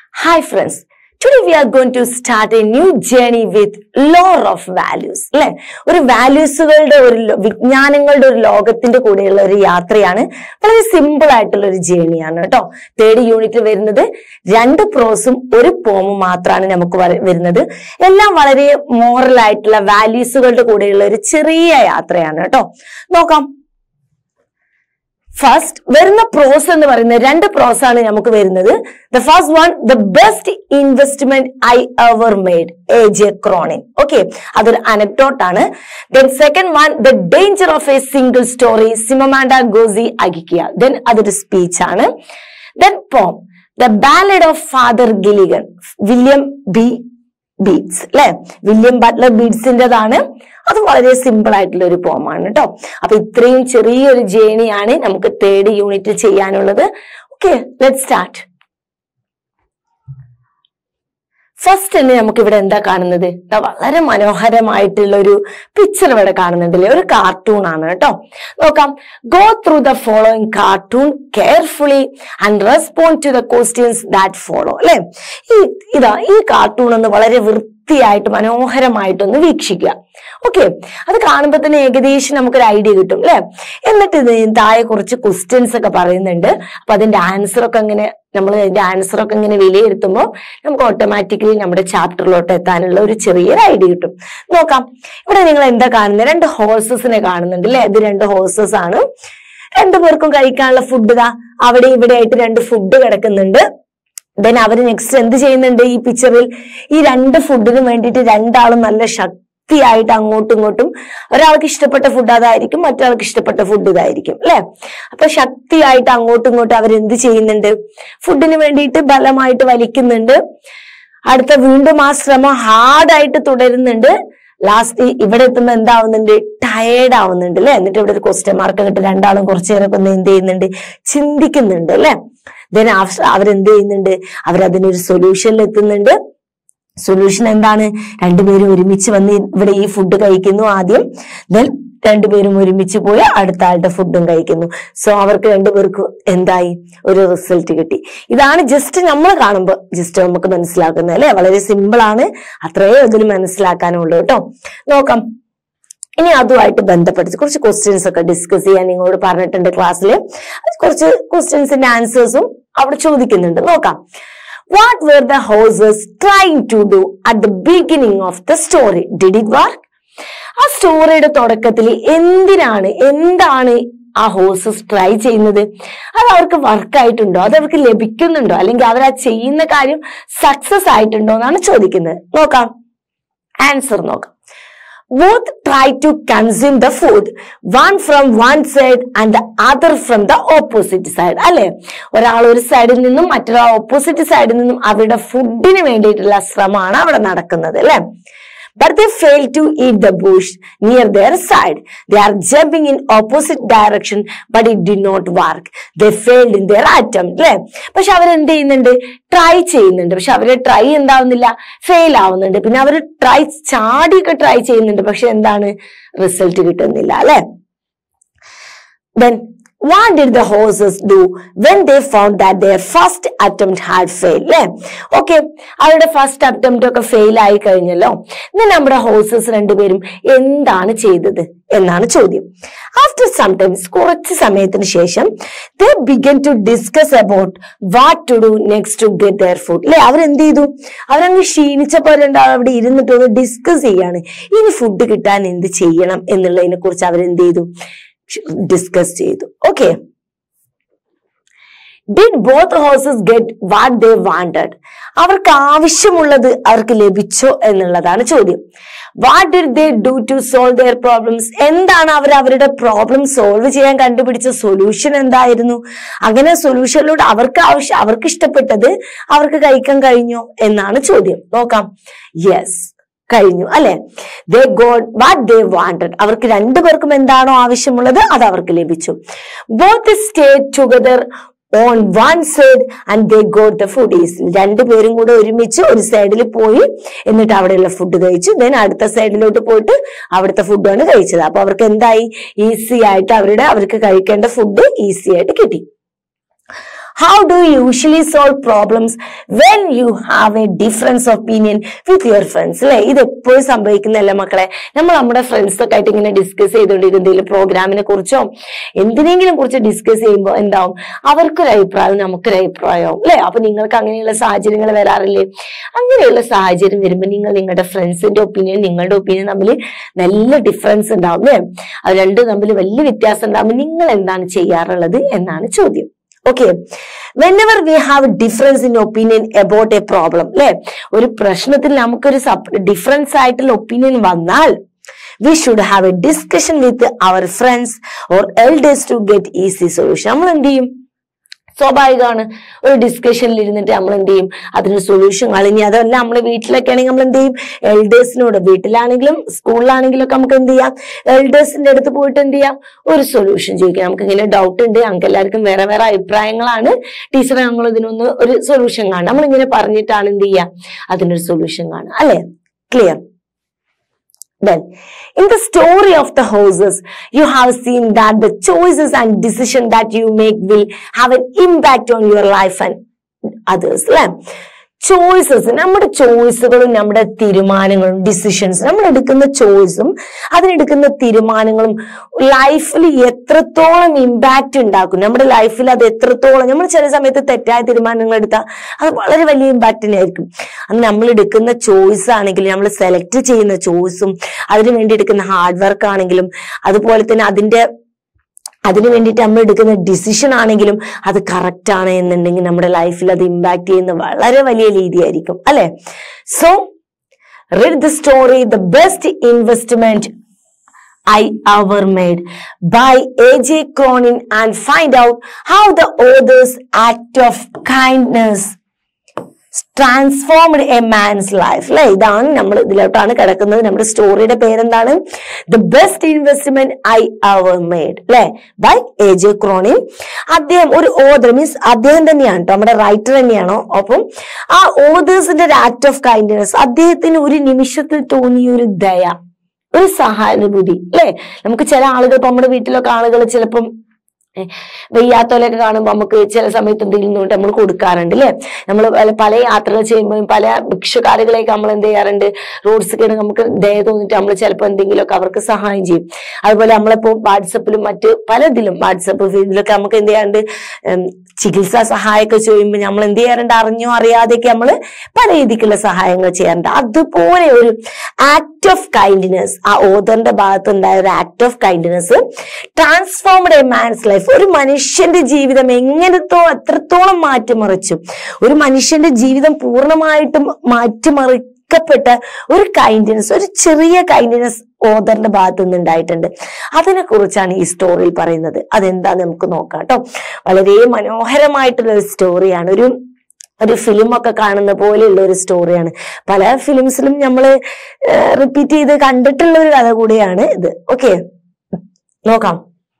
Hi friends, today we are going to start a new journey with lore of values അല്ലെ ഒരു വാല്യൂസുകളുടെ ഒരു law- വിജ്ഞാനങ്ങളുടെ ഒരു ലോകത്തിന്റെ കൂടെയുള്ള ഒരു യാത്രയാണ് വളരെ സിമ്പിൾ ആയിട്ടുള്ള ഒരു ജേണിയാണ് കേട്ടോ തേർഡ് യൂണിറ്റ് വരുന്നത് രണ്ട് പ്രോസും ഒരു പോമും മാത്രമാണ് നമുക്ക് വര- വരുന്നത് എല്ലാം വളരെ മോറൽ ആയിട്ടുള്ള വാല്യൂസുകളുടെ കൂടെയുള്ള ഒരു ചെറിയ യാത്രയാണ് കേട്ടോ നോക്കാം ഫസ്റ്റ് വരുന്ന പ്രോസ് എന്ന് പറയുന്നത് രണ്ട് പ്രോസ് ആണ് നമുക്ക് വരുന്നത് the first one the best investment I ever made A J Cronin okay അതൊരു അനക്ടോട്ട് ആണ് then second one the danger of a single story Chimamanda Ngozi അഗിക്കിയ ദെൻ അതൊരു സ്പീച്ച് ആണ് then poem the ballad of Father Gilligan William B Yeats അല്ലെ William Butler ബീറ്റ്സിൻ്റെതാണ് അത് വളരെ simple ആയിട്ടുള്ള ഒരു പോമാണ് കേട്ടോ അപ്പൊ ഇത്രയും ചെറിയൊരു ജേണിയാണ് നമുക്ക് തേർഡ് യൂണിറ്റ് ചെയ്യാനുള്ളത് ഓക്കെ ലെറ്റ് സ്റ്റാർട്ട് ഫസ്റ്റ് തന്നെ നമുക്ക് ഇവിടെ എന്താ കാണുന്നത് ദാ വളരെ മനോഹരമായിട്ടുള്ള ഒരു പിക്ചർ ഇവിടെ കാണുന്നുണ്ടല്ലേ ഒരു കാർട്ടൂൺ ആണ് കേട്ടോ നോക്കാം go through the following cartoon carefully and respond to the questions that follow അല്ലെ ഈ ഇതാ ഈ കാർട്ടൂൺ ഒന്ന് വളരെ വൃത്തിയായിട്ട് മനോഹരമായിട്ടൊന്ന് വീക്ഷിക്കുക ഓക്കെ അത് കാണുമ്പോൾ തന്നെ ഏകദേശം നമുക്കൊരു ഐഡിയ കിട്ടും അല്ലെ എന്നിട്ട് ഇത് താഴെ കുറച്ച് ക്വസ്റ്റ്യൻസ് ഒക്കെ പറയുന്നുണ്ട് അപ്പൊ അതിന്റെ ആൻസർ ഒക്കെ ഇങ്ങനെ നമ്മൾ അതിന്റെ ആൻസർ ഒക്കെ ഇങ്ങനെ വിലയിരുത്തുമ്പോൾ നമുക്ക് ഓട്ടോമാറ്റിക്കലി നമ്മുടെ ചാപ്റ്ററിലോട്ട് എത്താനുള്ള ഒരു ചെറിയൊരു ഐഡിയ കിട്ടും നോക്കാം ഇവിടെ നിങ്ങൾ എന്താ കാണുന്നത് രണ്ട് ഹോഴ്സസിനെ കാണുന്നുണ്ട് അല്ലെ ഇത് രണ്ട് ഹോഴ്സസ് ആണ് രണ്ടു പേർക്കും കഴിക്കാനുള്ള ഫുഡ് ഇതാ അവിടെ ഇവിടെ ആയിട്ട് രണ്ട് ഫുഡ് കിടക്കുന്നുണ്ട് ദെൻ അവര് നെക്സ്റ്റ് എന്ത് ചെയ്യുന്നുണ്ട് ഈ പിക്ചറിൽ ഈ രണ്ട് ഫുഡിന് വേണ്ടിയിട്ട് രണ്ടാളും നല്ല ശക്തിയായിട്ട് അങ്ങോട്ടും ഇങ്ങോട്ടും ഒരാൾക്ക് ഇഷ്ടപ്പെട്ട ഫുഡ് അതായിരിക്കും മറ്റൊരാൾക്ക് ഇഷ്ടപ്പെട്ട ഫുഡ് ഇതായിരിക്കും അല്ലെ അപ്പൊ ശക്തിയായിട്ട് അങ്ങോട്ടും ഇങ്ങോട്ടും അവരെന്ത് ചെയ്യുന്നുണ്ട് ഫുഡിന് വേണ്ടിയിട്ട് ബലമായിട്ട് വലിക്കുന്നുണ്ട് അടുത്ത വീണ്ടും ആ ശ്രമം ഹാർഡായിട്ട് തുടരുന്നുണ്ട് ലാസ്റ്റ് ഇവിടെ എത്തുമ്പോൾ എന്താവുന്നുണ്ട് ടയേർഡ് ആവുന്നുണ്ട് അല്ലെ എന്നിട്ട് ഇവിടെ ഒരു ക്വസ്റ്റ്യൻ മാർക്ക് കിട്ടി രണ്ടാളും കുറച്ചു നേരം ഒന്ന് എന്ത് ചെയ്യുന്നുണ്ട് ചിന്തിക്കുന്നുണ്ട് അല്ലെ ദെൻ അവരെന്ത് ചെയ്യുന്നുണ്ട് അവരതിനൊരു സൊല്യൂഷനിൽ എത്തുന്നുണ്ട് സൊല്യൂഷൻ എന്താണ് രണ്ടുപേരും ഒരുമിച്ച് വന്ന് ഇവിടെ ഈ ഫുഡ് കഴിക്കുന്നു ആദ്യം ദെൻ രണ്ടുപേരും ഒരുമിച്ച് പോയി അടുത്ത ആളുടെ ഫുഡും കഴിക്കുന്നു സോ അവർക്ക് രണ്ടുപേർക്കും എന്തായി ഒരു റിസൾട്ട് കിട്ടി ഇതാണ് ജസ്റ്റ് നമ്മൾ കാണുമ്പോൾ ജസ്റ്റ് നമുക്ക് മനസ്സിലാക്കുന്നത് അല്ലെ വളരെ സിമ്പിൾ ആണ് അത്രയേ അതിന് മനസ്സിലാക്കാനുള്ളൂ കേട്ടോ നോക്കാം ഇനി അതുമായിട്ട് ബന്ധപ്പെട്ട് കുറച്ച് ക്വസ്റ്റ്യൻസ് ഒക്കെ ഡിസ്കസ് ചെയ്യാൻ നിങ്ങളോട് പറഞ്ഞിട്ടുണ്ട് ക്ലാസ്സിൽ കുറച്ച് ക്വസ്റ്റ്യൻസിന്റെ ആൻസേഴ്സും അവിടെ ചോദിക്കുന്നുണ്ട് നോക്കാം what were the horses trying to do at the beginning of the story did it work ആ സ്റ്റോറിയുടെ തുടക്കത്തിൽ എന്തിനാണ് എന്താണ് ആ ഹോസസ് ട്രൈ ചെയ്യുന്നത് അത് അവർക്ക് വർക്ക് ആയിട്ടുണ്ടോ അത് അവർക്ക് ലഭിക്കുന്നുണ്ടോ അല്ലെങ്കിൽ അവർ ആ ചെയ്യുന്ന കാര്യം സക്സസ് ആയിട്ടുണ്ടോ എന്നാണ് ചോദിക്കുന്നത് നോക്കാം ആൻസർ നോക്കാം both try to consume the food one from one side and the other from the opposite side അല്ലെ ഒരാൾ ഒരു സൈഡിൽ നിന്നും മറ്റൊരാൾ ഓപ്പോസിറ്റ് സൈഡിൽ നിന്നും അവരുടെ ഫുഡിന് വേണ്ടിയിട്ടുള്ള ശ്രമമാണ് അവിടെ നടക്കുന്നത് അല്ലെ but they fail to eat the bush near their side. They are jumping in opposite direction, but it did not work. They failed in their attempt. അല്ലെ പക്ഷെ അവരെന്ത് ചെയ്യുന്നുണ്ട് ട്രൈ ചെയ്യുന്നുണ്ട് പക്ഷെ അവരെ ട്രൈ എന്താവുന്നില്ല ഫെയിൽ ആവുന്നുണ്ട് പിന്നെ അവർ ട്രൈ ചാടിയൊക്കെ ട്രൈ ചെയ്യുന്നുണ്ട് പക്ഷെ എന്താണ് റിസൾട്ട് കിട്ടുന്നില്ല അല്ലെ then what did the horses do when they found that their first attempt had failed അല്ലെ ഓക്കെ അവരുടെ ഫസ്റ്റ് അറ്റംപ്റ്റ് ഒക്കെ ഫെയിൽ ആയി കഴിഞ്ഞല്ലോ ഇന്ന് നമ്മുടെ ഹോഴ്സസ് രണ്ടുപേരും എന്താണ് ചെയ്തത് എന്നാണ് ചോദ്യം ആഫ്റ്റർ സംടൈംസ് കുറച്ച് സമയത്തിന് ശേഷം the began to discuss about what to do next to get their food അല്ലെ അവരെന്ത് ചെയ്തു അവരങ്ങ് ക്ഷീണിച്ചപ്പോൾ രണ്ടാളും അവിടെ ഇരുന്നിട്ട് ഒന്ന് ഡിസ്കസ് ചെയ്യാണ് ഇനി ഫുഡ് കിട്ടാൻ എന്ത് ചെയ്യണം എന്നുള്ളതിനെ കുറിച്ച് അവരെന്ത് ചെയ്തു ഡിസ്കസ് ചെയ്തു okay did both horses get what they wanted അവർക്ക് ആവശ്യമുള്ളത് അവർക്ക് ലഭിച്ചോ എന്നുള്ളതാണ് ചോദ്യം what did they do to solve their problems എന്താണ് അവർ അവരുടെ പ്രോബ്ലം സോൾവ് ചെയ്യാൻ കണ്ടുപിടിച്ച സൊല്യൂഷൻ എന്തായിരുന്നു അങ്ങനെ സൊല്യൂഷനിലൂടെ അവർക്ക് ആവശ്യം അവർക്ക് ഇഷ്ടപ്പെട്ടത് അവർക്ക് കഴിക്കാൻ കഴിഞ്ഞോ എന്നാണ് ചോദ്യം നോക്കാം യെസ് കഴിഞ്ഞു അല്ലെ they got what they wanted അവർക്ക് രണ്ടുപേർക്കും എന്താണോ ആവശ്യമുള്ളത് അത് അവർക്ക് ലഭിച്ചു both stay together on one side and they got the food ease രണ്ടുപേരും കൂടെ ഒരുമിച്ച് ഒരു സൈഡിൽ പോയി എന്നിട്ട് അവിടെയുള്ള ഫുഡ് കഴിച്ചു ദെൻ അടുത്ത സൈഡിലോട്ട് പോയിട്ട് അവിടുത്തെ ഫുഡാണ് കഴിച്ചത് അപ്പൊ അവർക്ക് എന്തായി ഈസി ആയിട്ട് അവരുടെ അവർക്ക് കഴിക്കേണ്ട ഫുഡ് ഈസി ആയിട്ട് കിട്ടി how do usually solve problems when you have a difference opinion with your friends അല്ലെ ഇത് എപ്പോഴും സംഭവിക്കുന്നതല്ല മക്കളെ നമ്മൾ നമ്മുടെ ഫ്രണ്ട്സ് ഒക്കെ ആയിട്ട് ഇങ്ങനെ ഡിസ്കസ് ചെയ്തുകൊണ്ടിരിക്കും എന്തെങ്കിലും പ്രോഗ്രാമിനെ കുറിച്ചോ എന്തിനെങ്കിലും കുറിച്ച് ഡിസ്കസ് ചെയ്യുമ്പോൾ എന്താവും അവർക്കൊരു അഭിപ്രായം നമുക്കൊരു അഭിപ്രായവും അല്ലെ അപ്പൊ നിങ്ങൾക്ക് അങ്ങനെയുള്ള സാഹചര്യങ്ങൾ വരാറില്ലേ അങ്ങനെയുള്ള സാഹചര്യം വരുമ്പോൾ നിങ്ങൾ നിങ്ങളുടെ ഫ്രണ്ട്സിന്റെ ഒപ്പീനിയൻ നിങ്ങളുടെ ഒപ്പീനിയൻ തമ്മിൽ നല്ല ഡിഫറൻസ് ഉണ്ടാവും അല്ലെ അത് രണ്ടും തമ്മിൽ വലിയ വ്യത്യാസം ഉണ്ടാകുമ്പോൾ നിങ്ങൾ എന്താണ് ചെയ്യാറുള്ളത് എന്നാണ് ചോദ്യം okay whenever we have difference in opinion about a problem അല്ലെ ഒരു പ്രശ്നത്തിൽ നമുക്കൊരു ഡിഫറൻസ് ആയിട്ടുള്ള ഒപ്പീനിയൻ വന്നാൽ we should have a discussion with our friends or elders to get easy solution നമ്മൾ എന്ത് ചെയ്യും സ്വാഭാവികമാണ് ഒരു ഡിസ്കഷനിൽ ഇരുന്നിട്ട് നമ്മൾ എന്ത് ചെയ്യും അതിനൊരു സൊല്യൂഷൻ ഇനി അതല്ല നമ്മൾ വീട്ടിലൊക്കെ ആണെങ്കിൽ നമ്മൾ എന്ത് ചെയ്യും എൽഡേഴ്സിനോട് വീട്ടിലാണെങ്കിലും സ്കൂളിലാണെങ്കിലും ഒക്കെ നമുക്ക് എന്ത് ചെയ്യാം എൽഡേഴ്സിന്റെ അടുത്ത് പോയിട്ട് എന്ത് ചെയ്യാം ഒരു സൊല്യൂഷൻ ചോദിക്കാം നമുക്ക് ഇങ്ങനെ ഡൗട്ട് ഉണ്ട് ഞങ്ങൾക്ക് എല്ലാവർക്കും വേറെ വേറെ അഭിപ്രായങ്ങളാണ് ടീച്ചർ ഞങ്ങൾ ഇതിനൊന്ന് ഒരു സൊല്യൂഷൻ കാണാം നമ്മൾ ഇങ്ങനെ പറഞ്ഞിട്ടാണ് എന്ത് ചെയ്യുക അതിനൊരു സൊല്യൂഷൻ കാണുക അല്ലേ clear Then, in the story of the horses, you have seen that the choices and decision that you make will have an impact on your life and others. അല്ലെ ചോയ്സസ് നമ്മുടെ ചോയ്സുകളും നമ്മുടെ തീരുമാനങ്ങളും ഡിസിഷൻസ് നമ്മൾ എടുക്കുന്ന ചോയ്സും അതിനെടുക്കുന്ന തീരുമാനങ്ങളും ലൈഫിൽ എത്രത്തോളം ഇമ്പാക്റ്റ് ഉണ്ടാക്കും നമ്മുടെ ലൈഫിൽ അത് എത്രത്തോളം നമ്മൾ ചില സമയത്ത് തെറ്റായ തീരുമാനങ്ങൾ എടുത്താൽ അത് വളരെ വലിയ ഇമ്പാക്റ്റിനെ ആയിരിക്കും അന്ന് നമ്മൾ എടുക്കുന്ന ചോയ്സ് ആണെങ്കിലും നമ്മൾ സെലക്ട് ചെയ്യുന്ന ചോയ്സും അതിനു വേണ്ടി എടുക്കുന്ന ഹാർഡ് വർക്ക് ആണെങ്കിലും അതുപോലെ തന്നെ അതിന്റെ അതിനു വേണ്ടിയിട്ട് നമ്മൾ എടുക്കുന്ന ഡിസിഷൻ ആണെങ്കിലും അത് കറക്റ്റ് ആണ് എന്നുണ്ടെങ്കിൽ നമ്മുടെ ലൈഫിൽ അത് ഇമ്പാക്ട് ചെയ്യുന്ന വളരെ വലിയ രീതിയായിരിക്കും അല്ലെ so read the story the best investment I ever made by A.J. Cronin and find out how the author's act of kindness transformed a man's life അല്ലെ ഇതാണ് നമ്മൾ ഇതിലോട്ടാണ് കിടക്കുന്നത് നമ്മുടെ സ്റ്റോറിയുടെ പേരെന്താണ് the best investment I ever made അല്ലെ by A J Cronin അദ്ദേഹം ഒരു ഓദർ മീൻസ് അദ്ദേഹം തന്നെയാണ് കേട്ടോ നമ്മുടെ റൈറ്റർ തന്നെയാണോ അപ്പം ആ ഓതേഴ്സിന്റെ ഒരു ആക്ട് ഓഫ് കൈൻഡ്നെസ് അദ്ദേഹത്തിന് ഒരു നിമിഷത്തിൽ തോന്നിയ ഒരു ദയ ഒരു സഹാനുഭൂതി അല്ലെ നമുക്ക് ചില ആളുകൾ ഇപ്പൊ നമ്മുടെ വീട്ടിലൊക്കെ ആളുകൾ ചിലപ്പം ഏ, വെയ്യാത്തോലൊക്കെ കാണുമ്പോൾ നമുക്ക് ചില സമയത്ത് എന്തെങ്കിലും കൊണ്ട് നമ്മൾ കൊടുക്കാറുണ്ട് അല്ലെ നമ്മൾ പല യാത്രകൾ ചെയ്യുമ്പോൾ പല ഭിക്ഷുക്കാരുകളെയൊക്കെ നമ്മൾ എന്ത് ചെയ്യാറുണ്ട് റോഡ്സ് ഒക്കെ നമുക്ക് ദയ തോന്നിട്ട് നമ്മൾ ചിലപ്പോൾ എന്തെങ്കിലുമൊക്കെ അവർക്ക് സഹായം ചെയ്യും അതുപോലെ നമ്മളിപ്പോ വാട്സപ്പിലും മറ്റ് പലതിലും വാട്സപ്പ് ഇതിലൊക്കെ നമുക്ക് എന്ത് ചെയ്യാറുണ്ട് ഉം, ചികിത്സാ സഹായമൊക്കെ ചെയ്യുമ്പോൾ നമ്മൾ എന്ത് ചെയ്യാറുണ്ട് അറിഞ്ഞോ അറിയാതെയൊക്കെ നമ്മൾ പല രീതിക്കുള്ള സഹായങ്ങൾ ചെയ്യാറുണ്ട് അതുപോലെ ഒരു ആക്ട് ഓഫ് കൈൻഡ്നെസ് ആ ഓതറിന്റെ ഭാഗത്ത് ഉണ്ടായ ഒരു act of kindness transformed a man's life ഒരു മനുഷ്യന്റെ ജീവിതം എങ്ങനത്തോ എത്രത്തോളം മാറ്റിമറിച്ചു ഒരു മനുഷ്യന്റെ ജീവിതം പൂർണ്ണമായിട്ടും മാറ്റിമറിക്കപ്പെട്ട ഒരു കൈൻഡ്നെസ് ഒരു ചെറിയ കൈൻഡ്നെസ് ഓതറിന്റെ ഭാഗത്തു നിന്ന് ഉണ്ടായിട്ടുണ്ട് അതിനെ കുറിച്ചാണ് ഈ സ്റ്റോറിയിൽ പറയുന്നത് അതെന്താന്ന് നമുക്ക് നോക്കാം കേട്ടോ വളരെ മനോഹരമായിട്ടുള്ള ഒരു സ്റ്റോറിയാണ് ഒരു ഒരു ഫിലിം ഒക്കെ കാണുന്ന പോലെയുള്ള ഒരു സ്റ്റോറിയാണ് പല ഫിലിംസിലും നമ്മൾ റിപ്പീറ്റ് ചെയ്ത് കണ്ടിട്ടുള്ള ഒരു കഥ കൂടിയാണ് ഇത് ഓക്കെ നോക്കാം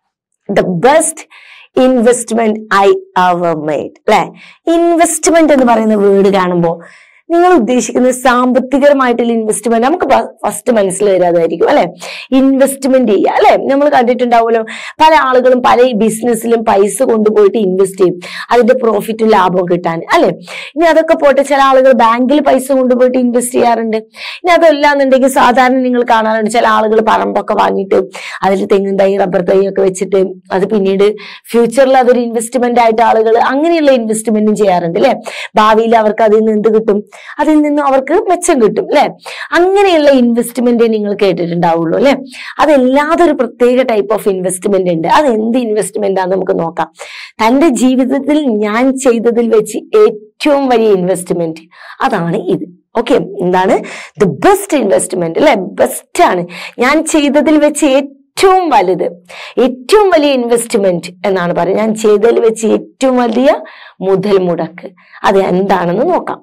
the best investment I ever made അല്ലെ ഇൻവെസ്റ്റ്മെന്റ് എന്ന് പറയുന്ന വേർഡ് കാണുമ്പോൾ നിങ്ങൾ ഉദ്ദേശിക്കുന്നത് സാമ്പത്തികമായിട്ടുള്ള ഇൻവെസ്റ്റ്മെന്റ് നമുക്ക് ഫസ്റ്റ് മനസ്സിൽ വരാതായിരിക്കും അല്ലെ ഇൻവെസ്റ്റ്മെന്റ് ചെയ്യുക അല്ലെ നമ്മൾ കണ്ടിട്ടുണ്ടാവുമല്ലോ പല ആളുകളും പല ബിസിനസ്സിലും പൈസ കൊണ്ടുപോയിട്ട് ഇൻവെസ്റ്റ് ചെയ്യും അതിന്റെ പ്രോഫിറ്റും ലാഭവും കിട്ടാൻ അല്ലെ ഇനി അതൊക്കെ പോട്ടെ ചില ആളുകൾ ബാങ്കിൽ പൈസ കൊണ്ടുപോയിട്ട് ഇൻവെസ്റ്റ് ചെയ്യാറുണ്ട് ഇനി അതല്ല എന്നുണ്ടെങ്കിൽ സാധാരണ നിങ്ങൾ കാണാറുണ്ട് ചില ആളുകൾ പറമ്പൊക്കെ വാങ്ങിയിട്ട് അതിൽ തെങ്ങും തൈ റബ്ബർ തൈ ഒക്കെ വെച്ചിട്ട് അത് പിന്നീട് ഫ്യൂച്ചറിൽ അതൊരു ഇൻവെസ്റ്റ്മെന്റ് ആയിട്ട് ആളുകൾ അങ്ങനെയുള്ള ഇൻവെസ്റ്റ്മെന്റും ചെയ്യാറുണ്ട് അല്ലെ ഭാവിയിൽ അവർക്ക് അതിൽ നിന്ന് എന്ത് കിട്ടും അതിൽ നിന്ന് അവർക്ക് മെച്ചം കിട്ടും അല്ലെ അങ്ങനെയുള്ള ഇൻവെസ്റ്റ്മെന്റ് നിങ്ങൾ കേട്ടിട്ടുണ്ടാവുള്ളൂ അല്ലെ അതല്ലാതെ ഒരു പ്രത്യേക ടൈപ്പ് ഓഫ് ഇൻവെസ്റ്റ്മെന്റ് ഉണ്ട് അത് എന്ത് ഇൻവെസ്റ്റ്മെന്റ് ആണെന്ന് നമുക്ക് നോക്കാം തന്റെ ജീവിതത്തിൽ ഞാൻ ചെയ്തതിൽ വെച്ച് ഏറ്റവും വലിയ ഇൻവെസ്റ്റ്മെന്റ് അതാണ് ഇത് ഓക്കെ എന്താണ് ദ ബെസ്റ്റ് ഇൻവെസ്റ്റ്മെന്റ് അല്ലെ ബെസ്റ്റ് ആണ് ഞാൻ ചെയ്തതിൽ വെച്ച് ഏറ്റവും വലുത് ഏറ്റവും വലിയ ഇൻവെസ്റ്റ്മെന്റ് എന്നാണ് പറയുന്നത് ഞാൻ ചെയ്തതിൽ വെച്ച് ഏറ്റവും വലിയ മുതൽ മുടക്ക് അത് എന്താണെന്ന് നോക്കാം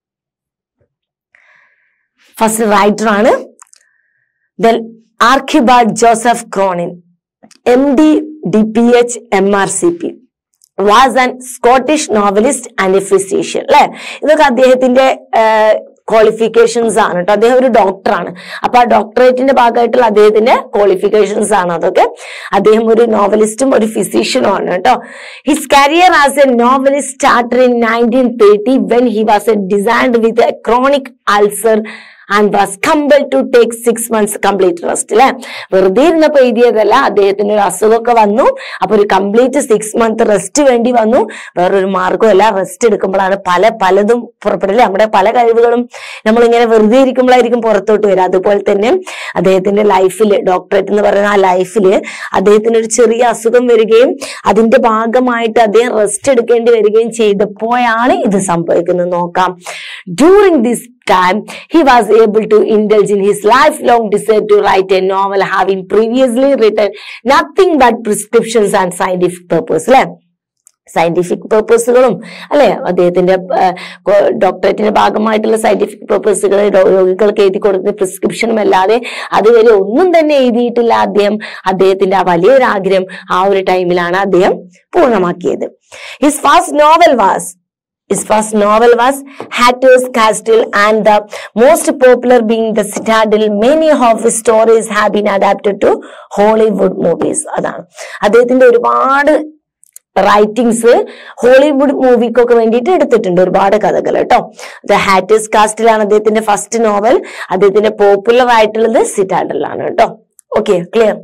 ഫസ്റ്റ് റൈറ്റർ ആണ് then Archibald Joseph Cronin M D D P H M R C P was an Scottish novelist and a physician അല്ലെ ഇതൊക്കെ അദ്ദേഹത്തിന്റെ ക്വാളിഫിക്കേഷൻസ് ആണ് കേട്ടോ അദ്ദേഹം ഒരു ഡോക്ടറാണ് അപ്പൊ ആ ഡോക്ടറേറ്റിന്റെ ഭാഗമായിട്ടുള്ള അദ്ദേഹത്തിന്റെ ക്വാളിഫിക്കേഷൻസ് ആണ് അതൊക്കെ അദ്ദേഹം ഒരു നോവലിസ്റ്റും ഒരു ഫിസിഷ്യനും ആണ് കേട്ടോ his career as a novelist started in nineteen thirty when he was a designed with a chronic ulcer and was compel to take six months complete rest അല്ലെ വെറുതെ ഇരുന്നപ്പോ എഴുതിയതല്ല അദ്ദേഹത്തിന് ഒരു അസുഖമൊക്കെ വന്നു അപ്പൊ ഒരു കംപ്ലീറ്റ് സിക്സ് മന്ത് റെസ്റ്റ് വേണ്ടി വന്നു വേറൊരു മാർഗമല്ല റെസ്റ്റ് എടുക്കുമ്പോഴാണ് പല പലതും പുറപ്പെടില്ല നമ്മുടെ പല കഴിവുകളും നമ്മളിങ്ങനെ വെറുതെ ഇരിക്കുമ്പോഴായിരിക്കും പുറത്തോട്ട് വരിക അതുപോലെ തന്നെ അദ്ദേഹത്തിന്റെ ലൈഫിൽ ഡോക്ടറേറ്റ് എന്ന് പറയുന്ന ആ ലൈഫിൽ അദ്ദേഹത്തിന് ഒരു ചെറിയ അസുഖം വരികയും അതിന്റെ ഭാഗമായിട്ട് അദ്ദേഹം റെസ്റ്റ് എടുക്കേണ്ടി വരികയും ചെയ്തപ്പോഴാണ് ഇത് സംഭവിക്കുന്നത് നോക്കാം during this time, he was able to indulge in his lifelong desire to write a novel, having previously written nothing but prescriptions and scientific purpose. അല്ലെ സയന്റിഫിക് പേർപ്പസുകളും അല്ലെ അദ്ദേഹത്തിന്റെ ഡോക്ടറേറ്റിന്റെ ഭാഗമായിട്ടുള്ള സയന്റിഫിക് പേർപ്പസുകൾ രോഗികൾക്ക് എഴുതി കൊടുക്കുന്ന പ്രിസ്ക്രിപ്ഷനും അല്ലാതെ അതുവരെ ഒന്നും തന്നെ എഴുതിയിട്ടില്ല അദ്ദേഹം അദ്ദേഹത്തിന്റെ ആ വലിയൊരു ആഗ്രഹം ആ ഒരു ടൈമിലാണ് അദ്ദേഹം പൂർണ്ണമാക്കിയത് his first novel was His first novel was Hatter's Castle and the most popular being The Citadel. Many of his stories have been adapted to Hollywood movies. അതാണ് അദ്ദേഹത്തിന്റെ ഒരുപാട് റൈറ്റിംഗ്സ് ഹോളിവുഡ് മൂവിക്കൊക്കെ വേണ്ടിയിട്ട് എടുത്തിട്ടുണ്ട് ഒരുപാട് കഥകൾ കേട്ടോ ദ ഹാറ്റേഴ്സ് കാസ്റ്റിലാണ് അദ്ദേഹത്തിന്റെ ഫസ്റ്റ് നോവൽ അദ്ദേഹത്തിന്റെ പോപ്പുലർ ആയിട്ടുള്ളത് സിറ്റാഡലാണ് കേട്ടോ ഓക്കെ ക്ലിയർ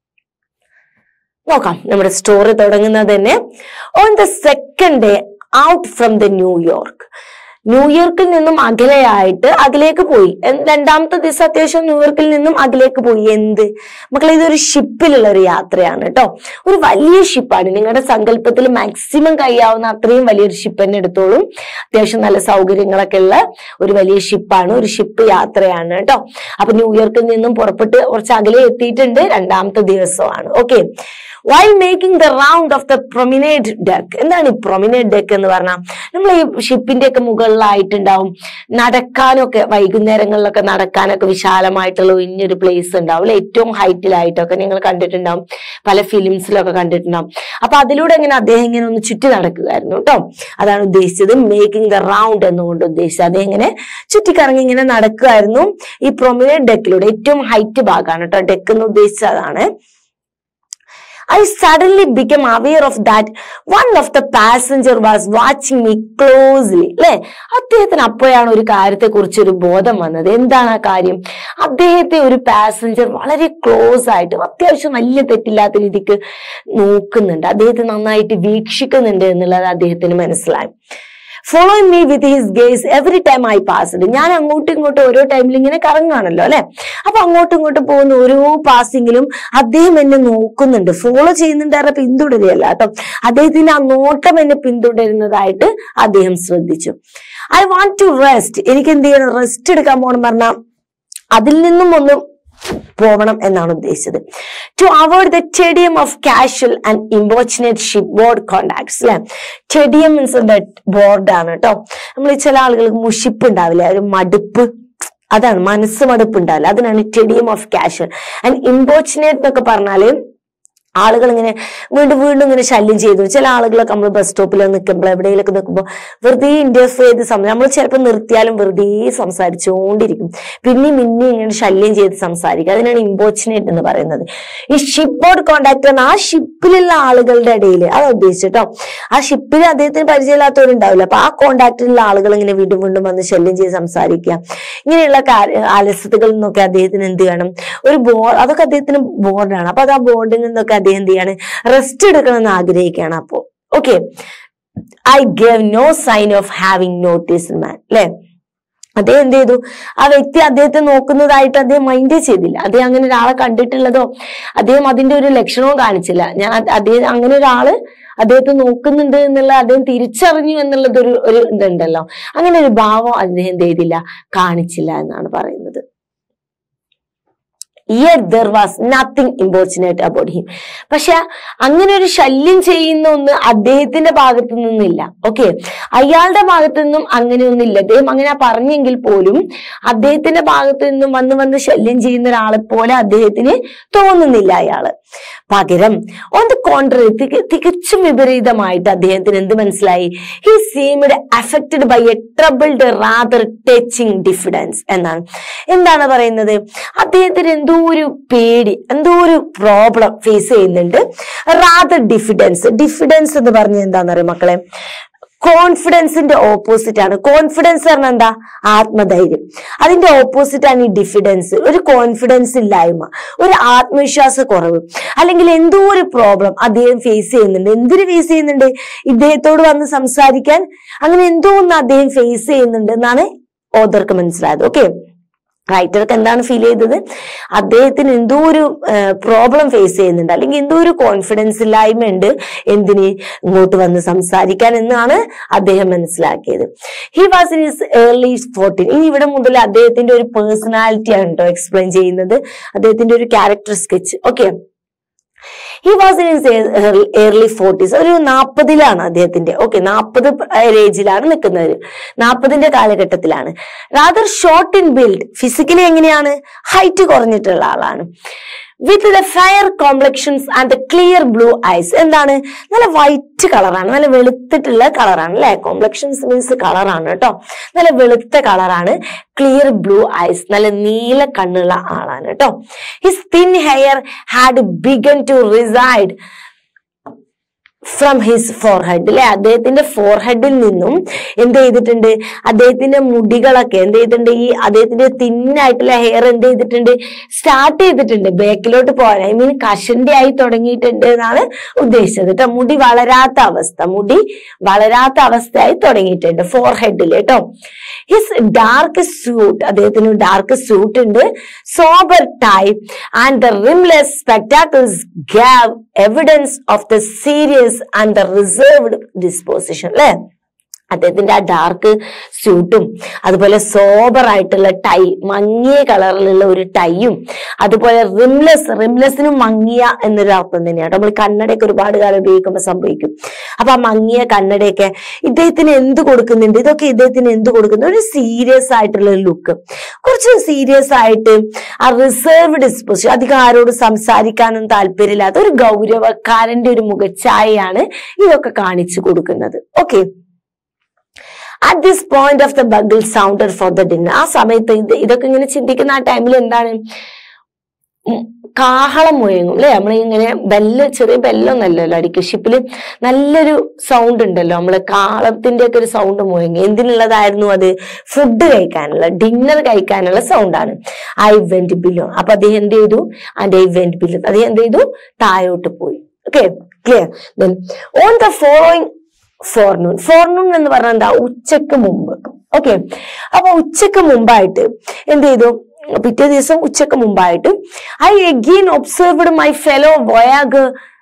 നോക്കാം നമ്മുടെ സ്റ്റോറി തുടങ്ങുന്നത് തന്നെ on the second day out from the New York ന്യൂയോർക്കിൽ നിന്നും അകലെയായിട്ട് അതിലേക്ക് പോയി എൻ- രണ്ടാമത്തെ ദിവസം അത്യാവശ്യം ന്യൂയോർക്കിൽ നിന്നും അതിലേക്ക് പോയി എന്ത് മക്കളെ ഇതൊരു ഷിപ്പിലുള്ള ഒരു യാത്രയാണ് കേട്ടോ ഒരു വലിയ ഷിപ്പാണ് നിങ്ങളുടെ സങ്കല്പത്തിൽ മാക്സിമം കഴിയാവുന്ന അത്രയും വലിയൊരു ഷിപ്പ് തന്നെ എടുത്തോളും അത്യാവശ്യം നല്ല സൗകര്യങ്ങളൊക്കെ ഉള്ള ഒരു വലിയ ഷിപ്പാണ് ഒരു ഷിപ്പ് യാത്രയാണ് കേട്ടോ അപ്പൊ ന്യൂയോർക്കിൽ നിന്നും പുറപ്പെട്ട് കുറച്ച് അകലെ എത്തിയിട്ടുണ്ട് രണ്ടാമത്തെ ദിവസമാണ് okay while making the round of the promenade deck എന്താണ് ഈ പ്രൊമിനേറ്റ് ഡെക്ക് എന്ന് പറഞ്ഞാൽ നമ്മൾ ഈ ഷിപ്പിന്റെ ഒക്കെ മുകളിലായിട്ടുണ്ടാവും നടക്കാനൊക്കെ വൈകുന്നേരങ്ങളിലൊക്കെ നടക്കാനൊക്കെ വിശാലമായിട്ടുള്ള ഒഴിഞ്ഞൊരു പ്ലേസ് ഉണ്ടാവും അല്ലെ ഏറ്റവും ഹൈറ്റിലായിട്ടൊക്കെ നിങ്ങൾ കണ്ടിട്ടുണ്ടാവും പല ഫിലിംസിലൊക്കെ കണ്ടിട്ടുണ്ടാവും അപ്പൊ അതിലൂടെ ഇങ്ങനെ അദ്ദേഹം ഇങ്ങനെ ഒന്ന് ചുറ്റി നടക്കുകയായിരുന്നു കേട്ടോ അതാണ് ഉദ്ദേശിച്ചത് മേക്കിംഗ് ദ റൗണ്ട് എന്നുകൊണ്ട് ഉദ്ദേശിച്ചത് അദ്ദേഹം ഇങ്ങനെ ചുറ്റിക്കറങ്ങി ഇങ്ങനെ നടക്കുകയായിരുന്നു ഈ പ്രൊമിനേറ്റ് ഡെക്കിലൂടെ ഏറ്റവും ഹൈറ്റ് ഭാഗമാണ് കേട്ടോ ഡെക്ക് എന്ന് ഉദ്ദേശിച്ചത് അതാണ് I suddenly became aware of that one of the passenger was watching me closely. അല്ലെ അദ്ദേഹത്തിന് അപ്പോഴാണ് ഒരു കാര്യത്തെ കുറിച്ച് ഒരു ബോധം വന്നത് എന്താണ് ആ കാര്യം അദ്ദേഹത്തെ ഒരു പാസഞ്ചർ വളരെ ക്ലോസ് ആയിട്ട് അത്യാവശ്യം വലിയ തെറ്റില്ലാത്ത രീതിക്ക് നോക്കുന്നുണ്ട് അദ്ദേഹത്തെ നന്നായിട്ട് വീക്ഷിക്കുന്നുണ്ട് എന്നുള്ളത് അദ്ദേഹത്തിന് മനസ്സിലായി follow me with his gaze every time I passed ഞാൻ അങ്ങോട്ടും ഇങ്ങോട്ടും ഓരോ ടൈമിൽ ഇങ്ങനെ കറങ്ങാണല്ലോ അല്ലെ അപ്പൊ അങ്ങോട്ടും ഇങ്ങോട്ടും പോകുന്ന ഓരോ പാസിങ്ങിലും അദ്ദേഹം എന്നെ നോക്കുന്നുണ്ട് ഫോളോ ചെയ്യുന്നുണ്ട് പറഞ്ഞ പിന്തുടരുകയല്ല കേട്ടോ അദ്ദേഹത്തിന്റെ ആ നോട്ടം എന്നെ പിന്തുടരുന്നതായിട്ട് അദ്ദേഹം ശ്രദ്ധിച്ചു ഐ വാണ്ട് ടു റെസ്റ്റ് എനിക്ക് എന്ത് ചെയ്യണം റെസ്റ്റ് എടുക്കാൻ പോകണം പറഞ്ഞാൽ അതിൽ നിന്നും ഒന്ന് പോകണം എന്നാണ് ഉദ്ദേശിച്ചത് to avoid the tedium of casual and importunate ship board contacts അല്ലെ ടെഡിയം മീൻസ് ബോർഡാണ് കേട്ടോ നമ്മൾ ചില ആളുകൾക്ക് മുഷിപ്പ് ഉണ്ടാവില്ല ഒരു മടുപ്പ് അതാണ് മനസ്സ് മടുപ്പ് ഉണ്ടാവില്ല അതിനാണ് tedium of casual and importunate എന്നൊക്കെ പറഞ്ഞാല് ആളുകൾ ഇങ്ങനെ വീണ്ടും വീണ്ടും ഇങ്ങനെ ശല്യം ചെയ്തു ചില ആളുകളൊക്കെ നമ്മൾ ബസ് സ്റ്റോപ്പിൽ നിൽക്കുമ്പോൾ എവിടെയെങ്കിലൊക്കെ നിൽക്കുമ്പോൾ വെറുതെ ഇന്റർഫിയർ ചെയ്ത് സംസാരിക്കും നമ്മൾ ചിലപ്പോൾ നിർത്തിയാലും വെറുതെ സംസാരിച്ചുകൊണ്ടിരിക്കും പിന്നെ പിന്നെ ഇങ്ങനെ ശല്യം ചെയ്ത് സംസാരിക്കുക അതിനാണ് ഇമ്പോർച്ചുനേറ്റ് എന്ന് പറയുന്നത് ഈ ഷിപ്പ് ബോർഡ് കോണ്ടാക്ട് ആ ഷിപ്പിലുള്ള ആളുകളുടെ ഇടയിൽ അതാ ഉദ്ദേശിച്ചിട്ടോ ആ ഷിപ്പിൽ അദ്ദേഹത്തിന് പരിചയമില്ലാത്തവരുണ്ടാവില്ല അപ്പൊ ആ കോണ്ടാക്റ്റിലുള്ള ആളുകൾ ഇങ്ങനെ വീണ്ടും വീണ്ടും വന്ന് ശല്യം ചെയ്ത് സംസാരിക്കുക ഇങ്ങനെയുള്ള കാര്യ- ആലസ്യതകളിൽ നിന്നൊക്കെ അദ്ദേഹത്തിന് എന്ത് ചെയ്യണം ഒരു ബോർഡ് അതൊക്കെ അദ്ദേഹത്തിന് ബോർഡാണ് അപ്പൊ അത് ആ ബോർഡിൽ നിന്നൊക്കെ അദ്ദേഹം എന്ത് ചെയ്യാണ് റെസ്റ്റ് എടുക്കണം എന്ന് ആഗ്രഹിക്കുകയാണ് അപ്പോ okay I gave no sign of having notice man അല്ലെ അദ്ദേഹം എന്ത് ചെയ്തു ആ വ്യക്തി അദ്ദേഹത്തെ നോക്കുന്നതായിട്ട് അദ്ദേഹം മൈൻഡ് ചെയ്തില്ല അദ്ദേഹം അങ്ങനെ ഒരാളെ കണ്ടിട്ടുള്ളതോ അദ്ദേഹം അതിന്റെ ഒരു ലക്ഷണവും കാണിച്ചില്ല ഞാൻ അത് അദ്ദേഹം അങ്ങനെ ഒരാള് അദ്ദേഹത്തെ നോക്കുന്നുണ്ട് എന്നുള്ള അദ്ദേഹം തിരിച്ചറിഞ്ഞു എന്നുള്ളത് ഒരു ഒരു ഇതുണ്ടല്ലോ അങ്ങനെ ഒരു ഭാവം അദ്ദേഹം എന്ത് ചെയ്തില്ല കാണിച്ചില്ല എന്നാണ് പറയുന്നത് yet there was nothing importunate about him പക്ഷെ അങ്ങനെ ഒരു ശല്യം ചെയ്യുന്ന ഒന്ന് അദ്ദേഹത്തിന്റെ ഭാഗത്തു നിന്നില്ല ഓക്കെ അയാളുടെ ഭാഗത്തു നിന്നും അങ്ങനെയൊന്നുമില്ല അദ്ദേഹം അങ്ങനെ പറഞ്ഞെങ്കിൽ പോലും അദ്ദേഹത്തിന്റെ ഭാഗത്തു നിന്നും വന്ന് വന്ന് ശല്യം ചെയ്യുന്ന ഒരാളെ പോലെ അദ്ദേഹത്തിന് തോന്നുന്നില്ല അയാള് പകരം ഓൺ ദ കോൺട്രറി തികച്ചും വിപരീതമായിട്ട് അദ്ദേഹത്തിന് എന്ത് മനസ്സിലായി he seemed affected by a troubled rather touching diffidence എന്നാണ് എന്താണ് പറയുന്നത് അദ്ദേഹത്തിന് എന്തോ ഒരു പേടി എന്തോ ഒരു പ്രോബ്ലം ഫേസ് ചെയ്യുന്നുണ്ട് റാദർ ഡിഫിഡൻസ് ഡിഫിഡൻസ് എന്ന് പറഞ്ഞ എന്താണെന്നറിയാം മക്കളെ കോൺഫിഡൻസിന്റെ ഓപ്പോസിറ്റ് ആണ് കോൺഫിഡൻസ് പറഞ്ഞാൽ എന്താ ആത്മധൈര്യം അതിന്റെ ഓപ്പോസിറ്റ് ആണ് ഈ ഡിഫിഡൻസ് ഒരു കോൺഫിഡൻസ് ഇല്ലായ്മ ഒരു ആത്മവിശ്വാസ കുറവ് അല്ലെങ്കിൽ എന്തോ ഒരു പ്രോബ്ലം അദ്ദേഹം ഫേസ് ചെയ്യുന്നുണ്ട് എന്തിനു ഫേസ് ചെയ്യുന്നുണ്ട് ഇദ്ദേഹത്തോട് വന്ന് സംസാരിക്കാൻ അങ്ങനെ എന്തോ ഒന്ന് അദ്ദേഹം ഫേസ് ചെയ്യുന്നുണ്ട് എന്നാണ് ഓദർക്ക് മനസ്സിലായത് ഓക്കെ റൈറ്റർക്ക് എന്താണ് ഫീൽ ചെയ്തത് അദ്ദേഹത്തിന് എന്തോ ഒരു പ്രോബ്ലം ഫേസ് ചെയ്യുന്നുണ്ട് അല്ലെങ്കിൽ എന്തോ ഒരു കോൺഫിഡൻസ് ഇല്ലായ്മ ഉണ്ട് എന്തിന് ഇങ്ങോട്ട് വന്ന് സംസാരിക്കാൻ എന്നാണ് അദ്ദേഹം മനസ്സിലാക്കിയത് he was in his early fourteen ഇനി ഇവിടെ മുതൽ അദ്ദേഹത്തിന്റെ ഒരു പേഴ്സണാലിറ്റി ആണ് കേട്ടോ എക്സ്പ്ലെയിൻ ചെയ്യുന്നത് അദ്ദേഹത്തിന്റെ ഒരു character sketch okay he was in his early forties ഒരു നാൽപ്പതിലാണ് അദ്ദേഹത്തിന്റെ ഓക്കെ നാൽപ്പത് ഏജിലാണ് നിൽക്കുന്നത് നാൽപ്പതിന്റെ കാലഘട്ടത്തിലാണ് rather short in build physically എങ്ങനെയാണ് ഹൈറ്റ് കുറഞ്ഞിട്ടുള്ള ആളാണ് with the fire complexions and the clear blue eyes എന്താണ് നല്ല വൈറ്റ് കളറാണ് നല്ല വെളുത്തിട്ടുള്ള കളറാണ് അല്ലെ കോംപ്ലക്ഷൻസ് മീൻസ് കളറാണ് കേട്ടോ നല്ല വെളുത്ത കളറാണ് ക്ലിയർ ബ്ലൂ ഐസ് നല്ല നീല കണ്ണുള്ള ആളാണ് കേട്ടോ his thin hair had begun to recede from his forehead അല്ലെ അദ്ദേഹത്തിന്റെ ഫോർഹെഡിൽ നിന്നും എന്ത് ചെയ്തിട്ടുണ്ട് അദ്ദേഹത്തിന്റെ മുടികളൊക്കെ എന്ത് ചെയ്തിട്ടുണ്ട് ഈ അദ്ദേഹത്തിന്റെ തിന്നായിട്ടുള്ള ഹെയർ എന്ത് ചെയ്തിട്ടുണ്ട് സ്റ്റാർട്ട് ചെയ്തിട്ടുണ്ട് ബാക്കിലോട്ട് പോകാൻ ഐ മീൻ കഷന്റെ ആയി തുടങ്ങിയിട്ടുണ്ട് എന്നാണ് ഉദ്ദേശിച്ചത് കേട്ടോ മുടി വളരാത്ത അവസ്ഥ മുടി വളരാത്ത അവസ്ഥയായി തുടങ്ങിയിട്ടുണ്ട് ഫോർഹെഡിൽ കേട്ടോ ഹിസ് ഡാർക്ക് സ്യൂട്ട് അദ്ദേഹത്തിന് ഡാർക്ക് സ്യൂട്ട് ഉണ്ട് sober tie and the rimless spectacles gave evidence of the serious and the reserved disposition അല്ലെ അദ്ദേഹത്തിന്റെ ആ ഡാർക്ക് സ്യൂട്ടും അതുപോലെ സോബർ ആയിട്ടുള്ള ടൈ മങ്ങിയ കളറിലുള്ള ഒരു ടൈയും അതുപോലെ റിംലെസ് റിംലെസ്സിനും മങ്ങിയ എന്നൊരു അർത്ഥം തന്നെയാണ് നമ്മൾ കണ്ണടയൊക്കെ ഒരുപാട് കാലം ഉപയോഗിക്കുമ്പോൾ സംഭവിക്കും അപ്പൊ ആ മങ്ങിയ കണ്ണടയൊക്കെ ഇദ്ദേഹത്തിന് എന്ത് കൊടുക്കുന്നുണ്ട് ഇതൊക്കെ ഇദ്ദേഹത്തിന് എന്ത് കൊടുക്കുന്നു ഒരു സീരിയസ് ആയിട്ടുള്ള ഒരു ലുക്ക് കുറച്ച് സീരിയസ് ആയിട്ട് ആ റിസർവ് ഡിസ്പോസിഷൻ അധികം ആരോട് സംസാരിക്കാനും താല്പര്യമില്ലാത്ത ഒരു ഗൗരവക്കാരന്റെ ഒരു മുഖച്ഛായയാണ് ഇതൊക്കെ കാണിച്ചു കൊടുക്കുന്നത് okay at this point of the bugle sounded for the dinner ആ സമയത്ത് ഇത് ഇതൊക്കെ ഇങ്ങനെ ചിന്തിക്കുന്ന ആ ടൈമിൽ എന്താണ് ഉം, കാഹളം മുഴങ്ങും അല്ലെ നമ്മളിങ്ങനെ ബെല്ല് ചെറിയ ബെല്ലൊന്നല്ലല്ലോ അടിക്കുക ഷിപ്പില് നല്ലൊരു സൗണ്ട് ഉണ്ടല്ലോ നമ്മള് കാളത്തിന്റെ ഒക്കെ ഒരു സൗണ്ട് മുഴങ്ങി എന്തിനുള്ളതായിരുന്നു അത് ഫുഡ് കഴിക്കാനുള്ള ഡിന്നർ കഴിക്കാനുള്ള സൗണ്ടാണ് ഐ വെന്റ് ബിലോ അപ്പൊ അദ്ദേഹം എന്ത് ചെയ്തു ആൻഡ് ഐ വെന്റ് ബിലോ അദ്ദേഹം എന്ത് ചെയ്തു താഴോട്ട് പോയി okay clear then on the following forenoon forenoon എന്ന് പറഞ്ഞാൽ എന്താ ഉച്ചക്ക് മുമ്പ് ഓക്കെ അപ്പൊ ഉച്ചക്ക് മുമ്പായിട്ട് എന്ത് ചെയ്തു പിറ്റേ ദിവസം ഉച്ചക്ക് മുമ്പായിട്ട് I again observed my fellow voyage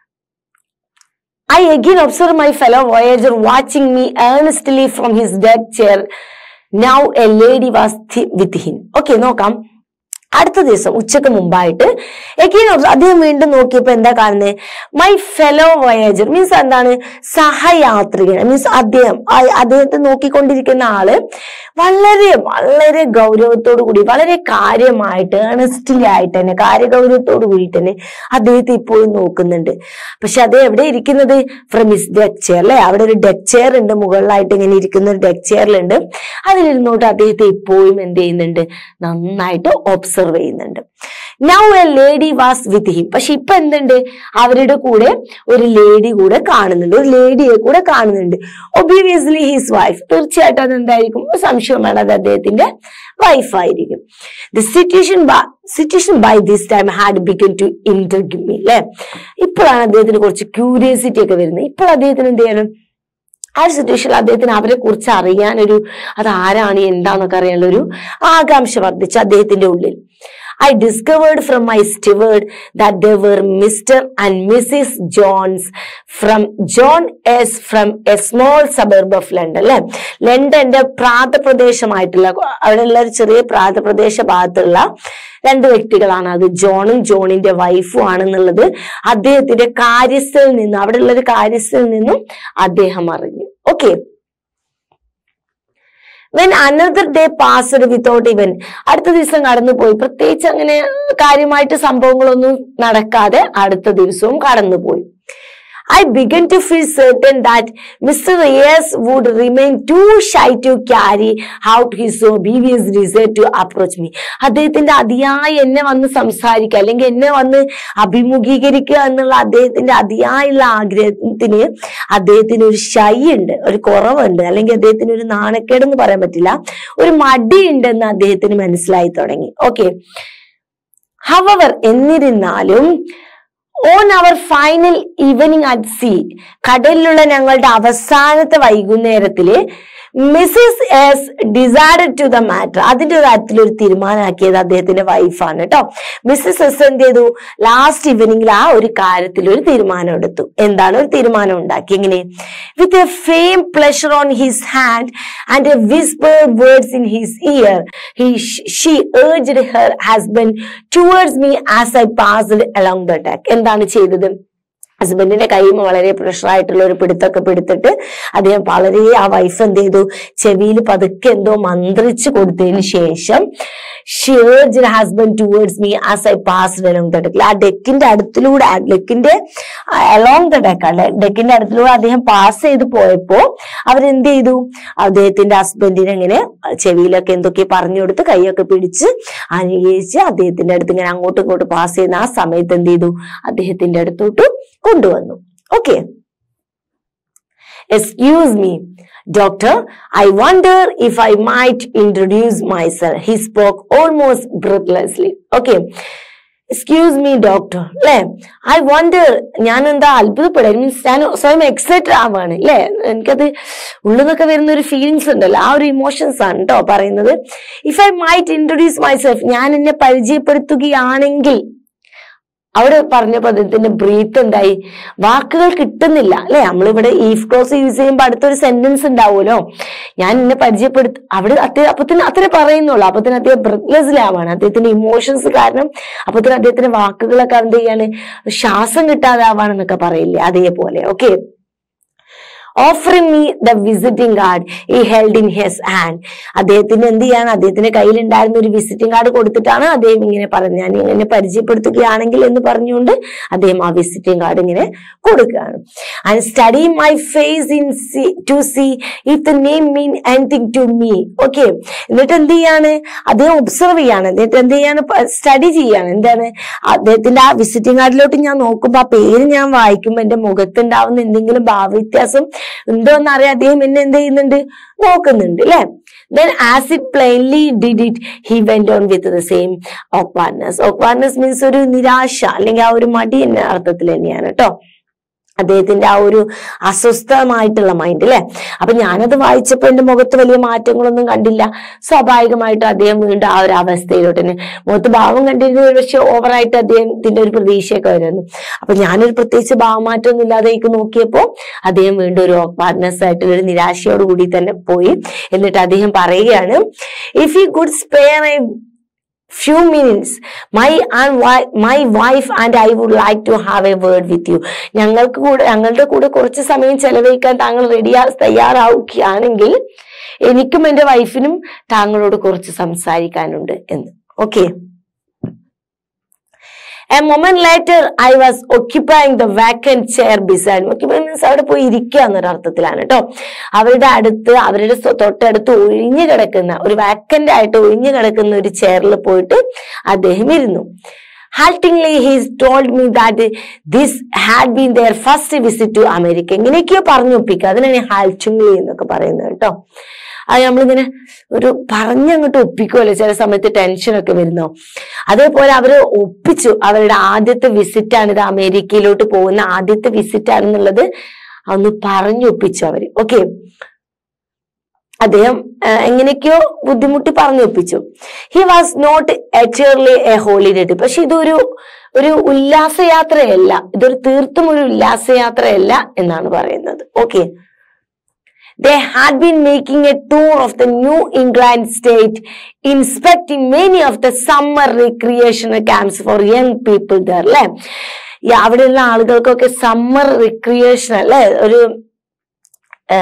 I again observe my fellow voyager watching me earnestly from his deck chair now a lady was with him okay നോക്കാം അടുത്ത ദിവസം ഉച്ചക്ക് മുമ്പായിട്ട് എഗെയിൻ അദ്ദേഹം വീണ്ടും നോക്കിയപ്പോ എന്താ കാണുന്നത് മൈ ഫെലോ വോയേജർ മീൻസ് എന്താണ് സഹയാത്രികൻ മീൻസ് അദ്ദേഹം ആ- അദ്ദേഹത്തെ നോക്കിക്കൊണ്ടിരിക്കുന്ന ആള് വളരെ വളരെ ഗൗരവത്തോടു കൂടി വളരെ കാര്യമായിട്ട് ഏണസ്റ്റ്ലി ആയിട്ട് തന്നെ കാര്യഗൗരവത്തോടു കൂടി തന്നെ അദ്ദേഹത്തെ ഇപ്പോഴും നോക്കുന്നുണ്ട് പക്ഷെ അത് എവിടെ ഇരിക്കുന്നത് ഫ്രം ഹിസ് ഡെക്ക് ചെയർ അല്ലെ അവിടെ ഒരു ഡെക്ക് ചെയർ ഉണ്ട് മുകളിലായിട്ട് ഇങ്ങനെ ഇരിക്കുന്ന ഒരു ഡെക്ക് ചെയറിലുണ്ട് അതിലിരുന്നോട്ട് അദ്ദേഹത്തെ ഇപ്പോഴും എന്ത് ചെയ്യുന്നുണ്ട് നന്നായിട്ട് ഒബ്സർവ് ചെയ്യുന്നുണ്ട് now a lady was with him പക്ഷെ ഇപ്പൊ എന്തുണ്ട് അവരുടെ കൂടെ ഒരു ലേഡി കൂടെ കാണുന്നുണ്ട് ഒരു ലേഡിയെ കൂടെ കാണുന്നുണ്ട് ഒബീവിയസ്ലി ഹിസ് വൈഫ് തീർച്ചയായിട്ടും അത് എന്തായിരിക്കും ഒരു സംശയം വേണം അത് അദ്ദേഹത്തിന്റെ വൈഫായിരിക്കും the situation situation by this time had begun to intrigue me അല്ലെ ഇപ്പോഴാണ് അദ്ദേഹത്തിന് കുറച്ച് ക്യൂരിയോസിറ്റി ഒക്കെ വരുന്നത് ഇപ്പോൾ അദ്ദേഹത്തിന് എന്ത് ചെയ്യണം ആ ഒരു സിറ്റുവേഷനിൽ അദ്ദേഹത്തിന് അവരെ കുറിച്ച് അറിയാനൊരു അത് ആരാണ് എന്താന്നൊക്കെ അറിയാനുള്ള ഒരു ആകാംക്ഷ വർദ്ധിച്ചു അദ്ദേഹത്തിന്റെ ഉള്ളിൽ I discovered from my steward that they were Mr. and Mrs. Jones from John S. from a small suburb of London അല്ലെ ലണ്ടന്റെ പ്രാന്തപ്രദേശമായിട്ടുള്ള അവിടെയുള്ള ഒരു ചെറിയ പ്രാന്തപ്രദേശ ഭാഗത്തുള്ള രണ്ട് വ്യക്തികളാണ് അത് ജോണും ജോണിന്റെ വൈഫും ആണെന്നുള്ളത് അദ്ദേഹത്തിന്റെ കാര്യസ്ഥയിൽ നിന്നും അവിടെയുള്ള ഒരു കാര്യസ്ഥയിൽ നിന്നും അദ്ദേഹം അറിഞ്ഞു okay when another day passed without even അടുത്ത ദിവസം കടന്നുപോയി പ്രത്യേകിച്ച് അങ്ങനെ കാര്യമായിട്ട് സംഭവങ്ങളൊന്നും നടക്കാതെ അടുത്ത ദിവസവും കടന്നുപോയി I began to feel certain that Mr. Reyes would remain too shy to carry out his obvious desire to approach me. അദ്ദേഹത്തിന്റെ അതിയായ എന്നെ വന്ന് സംസാരിക്കുക അല്ലെങ്കിൽ എന്നെ വന്ന് അഭിമുഖീകരിക്കുക എന്നുള്ള അദ്ദേഹത്തിന്റെ അതിയായുള്ള ആഗ്രഹത്തിന് അദ്ദേഹത്തിന് ഒരു ഷൈ ഉണ്ട് ഒരു കുറവുണ്ട് അല്ലെങ്കിൽ അദ്ദേഹത്തിന് ഒരു നാണക്കേടെന്ന് പറയാൻ പറ്റില്ല ഒരു മടിയുണ്ടെന്ന് അദ്ദേഹത്തിന് മനസ്സിലായി തുടങ്ങി ഓക്കെ ഹവർ എന്നിരുന്നാലും on our final evening at sea കടലിലുള്ള ഞങ്ങളുടെ അവസാനത്തെ വൈകുന്നേരത്തില് Mrs S decided to the matter അതിന്റെ ഒരു കാര്യത്തിൽ ഒരു തീരുമാനമാക്കിയത് അദ്ദേഹത്തിന്റെ വൈഫാണ് കേട്ടോ മിസ്സിസ് എസ് എന്ത് ചെയ്തു ലാസ്റ്റ് ഈവനിങ്ങിൽ ആ ഒരു കാര്യത്തിൽ ഒരു തീരുമാനം എടുത്തു എന്താണ് ഒരു തീരുമാനം ഉണ്ടാക്കി എങ്ങനെ with a fame pleasure on his hand and a whisper words in his ear he she urged her husband towards me as I passed along the deck എന്താണ് ചെയ്തത് ഹസ്ബൻഡിന്റെ കൈമ വളരെ പ്രഷർ ആയിട്ടുള്ള ഒരു പിടുത്തൊക്കെ പിടുത്തിട്ട് അദ്ദേഹം വളരെ ആ വൈഫ് എന്ത് ചെയ്തു ചെവിയിൽ പതുക്കെ എന്തോ മന്ത്രിച്ചു കൊടുത്തതിന് ശേഷം she urged husband towards me as I passed along the ഡെക്കിൽ ആ ഡെക്കിന്റെ അടുത്തിലൂടെ ആ ഡെക്കിന്റെ അലോങ് ദ ഡെക്ക് ഡെക്കിന്റെ അടുത്തിലൂടെ അദ്ദേഹം പാസ് ചെയ്ത് പോയപ്പോ അവരെന്ത് ചെയ്തു അദ്ദേഹത്തിന്റെ ഹസ്ബൻഡിനെ ഇങ്ങനെ ചെവിയിലൊക്കെ എന്തൊക്കെ പറഞ്ഞു കൊടുത്ത് കൈയൊക്കെ പിടിച്ച് അനുകരിച്ച് അദ്ദേഹത്തിന്റെ അടുത്ത് ഇങ്ങനെ അങ്ങോട്ടും ഇങ്ങോട്ടും പാസ് ചെയ്യുന്ന ആ സമയത്ത് എന്ത് ചെയ്തു അദ്ദേഹത്തിന്റെ അടുത്തോട്ട് കൊണ്ടുവന്നു okay excuse me doctor I wonder if I might introduce myself he spoke almost breathlessly okay excuse me doctor അല്ലേ ഐ വണ്ടർ ഞാൻ എന്താ അത്ഭുതപ്പെടും മീൻസ് ഞാൻ സ്വയം എക്സൈറ്റഡ് ആവാണ് അല്ലേ എനിക്കത് ഉള്ളിൽ നിന്നൊക്കെ വരുന്ന ഒരു ഫീലിങ്സ് ഉണ്ടല്ലോ ആ ഒരു ഇമോഷൻസ് ആണ് കേട്ടോ പറയുന്നത് if I might introduce myself ഞാൻ എന്നെ പരിചയപ്പെടുത്തുകയാണെങ്കിൽ അവിടെ പറഞ്ഞ പദത്തിന്റെ ബ്രീത്ത് എന്തായി വാക്കുകൾ കിട്ടുന്നില്ല അല്ലെ നമ്മളിവിടെ ഈഫ് ക്ലോസ് യൂസ് ചെയ്യുമ്പോൾ അടുത്തൊരു സെന്റൻസ് ഉണ്ടാവുമല്ലോ ഞാൻ എന്നെ പരിചയപ്പെടുത്ത അവിടെ അദ്ദേഹം അപ്പത്തിന് അത്രേ പറയുന്നുള്ളൂ അപ്പത്തിന് അദ്ദേഹം ബ്രത്ത്ലെസ്സിലാവാണ് അദ്ദേഹത്തിന്റെ ഇമോഷൻസ് കാരണം അപ്പത്തിന് അദ്ദേഹത്തിന്റെ വാക്കുകളൊക്കെ എന്ത് ചെയ്യാണ് ശ്വാസം കിട്ടാതെ ആവാണെന്നൊക്കെ പറയില്ലേ അതേപോലെ okay offering me the visiting card he held in his hand അദ്ദേഹത്തിന് എന്ത് ചെയ്യാണ് അദ്ദേഹത്തിന്റെ കയ്യിലുണ്ടായിരുന്ന ഒരു വിസിറ്റിംഗ് കാർഡ് കൊടുത്തിട്ടാണ് അദ്ദേഹം ഇങ്ങനെ പറഞ്ഞു ഞാൻ ഇങ്ങനെ പരിചയപ്പെടുത്തുകയാണെങ്കിൽ എന്ന് പറഞ്ഞുകൊണ്ട് അദ്ദേഹം ആ വിസിറ്റിംഗ് കാർഡ് ഇങ്ങനെ കൊടുക്കുകയാണ് and study my face in see to see if the name mean anything to me okay എന്നിട്ട് എന്ത് ചെയ്യാണ് അദ്ദേഹം ഒബ്സർവ് ചെയ്യാണ് എന്നിട്ട് എന്ത് ചെയ്യാണ് സ്റ്റഡി ചെയ്യാണ് എന്താണ് അദ്ദേഹത്തിന്റെ ആ വിസിറ്റിംഗ് കാർഡിലോട്ട് ഞാൻ നോക്കുമ്പോ ആ പേര് ഞാൻ വായിക്കുമ്പോ എന്റെ മുഖത്തുണ്ടാവുന്ന എന്തെങ്കിലും ഭാവവ്യത്യാസം ഉണ്ടോ എന്ന് അറിയാൻ അദ്ദേഹം എന്നെ എന്ത് ചെയ്യുന്നുണ്ട് നോക്കുന്നുണ്ട് അല്ലെ then as it plainly did it he went on with the same awkwardness awkwardness means ഒരു നിരാശ അല്ലെങ്കിൽ ആ ഒരു മടി എന്ന അർത്ഥത്തിൽ തന്നെയാണ് കേട്ടോ അദ്ദേഹത്തിന്റെ ആ ഒരു അസ്വസ്ഥമായിട്ടുള്ള മൈൻഡ് അല്ലെ അപ്പൊ ഞാനത് വായിച്ചപ്പോ എന്റെ മുഖത്ത് വലിയ മാറ്റങ്ങളൊന്നും കണ്ടില്ല സ്വാഭാവികമായിട്ട് അദ്ദേഹം വീണ്ടും ആ ഒരു അവസ്ഥയിലോട്ട് തന്നെ മുഖത്ത് ഭാവം കണ്ടിരുന്ന പക്ഷെ ഓവറായിട്ട് അദ്ദേഹത്തിന്റെ ഒരു പ്രതീക്ഷയൊക്കെ വരുന്നു അപ്പൊ ഞാനൊരു പ്രത്യേകിച്ച് ഭാവമാറ്റമൊന്നും ഇല്ലാതേക്ക് നോക്കിയപ്പോ അദ്ദേഹം വീണ്ടും ഒരു ഓക്വാർഡ്നെസ് ആയിട്ടുള്ള ഒരു നിരാശയോട് കൂടി തന്നെ പോയി എന്നിട്ട് അദ്ദേഹം പറയുകയാണ് if you could spare a few minutes my and wi- my wife and i would like to have a word with you ഞങ്ങൾക്ക് കൂടെ ഞങ്ങളുടെ കൂടെ കുറച്ച് സമയം ചെലവഴിക്കാൻ താങ്കൾ റെഡിയാ തയ്യാറാവുകയാണെങ്കിൽ എനിക്കും എന്റെ വൈഫിനും താങ്കളോട് കുറച്ച് സംസാരിക്കാനുണ്ട് എന്ന് okay a moment later I was occupying the vacant chair beside occupy means അവിടെ പോയി ഇരിക്കുക എന്നൊരു അർത്ഥത്തിലാണ് കേട്ടോ അവരുടെ അടുത്ത് അവരുടെ സ്വ- തൊട്ടടുത്ത് ഒഴിഞ്ഞു കിടക്കുന്ന ഒരു വാക്കന്റ് ആയിട്ട് ഒഴിഞ്ഞു കിടക്കുന്ന ഒരു ചെയറിൽ പോയിട്ട് അദ്ദേഹം ഇരുന്നു haltingly he's told me that this had been their first visit to America ഇങ്ങനെയൊക്കെയോ പറഞ്ഞു ഒപ്പിക്കുക അതിനാണ് ഹാൽട്ടിംഗ്ലി എന്നൊക്കെ പറയുന്നത് കേട്ടോ അത് നമ്മളിങ്ങനെ ഒരു പറഞ്ഞങ്ങോട്ട് ഒപ്പിക്കുമല്ലോ ചില സമയത്ത് ടെൻഷനൊക്കെ വരുന്നോ അതേപോലെ അവര് ഒപ്പിച്ചു അവരുടെ ആദ്യത്തെ വിസിറ്റ് ആണ് ഇത് അമേരിക്കയിലോട്ട് പോകുന്ന ആദ്യത്തെ വിസിറ്റ് ആണെന്നുള്ളത് ഒന്ന് പറഞ്ഞൊപ്പിച്ചു അവര് ഓക്കെ അദ്ദേഹം ആ, എങ്ങനെയൊക്കെയോ ബുദ്ധിമുട്ടി പറഞ്ഞു ഒപ്പിച്ചു he was not utterly a holiday trip പക്ഷെ ഇതൊരു ഒരു ഉല്ലാസയാത്രയല്ല ഇതൊരു തീർത്തും ഒരു ഉല്ലാസയാത്രയല്ല എന്നാണ് പറയുന്നത് okay They had been making a tour of the New England state, inspecting many of the summer recreational camps for young people there. അല്ലെ ഈ അവിടെയുള്ള ആളുകൾക്കൊക്കെ സമ്മർ റിക്രിയേഷൻ അല്ലെ ഒരു ആ,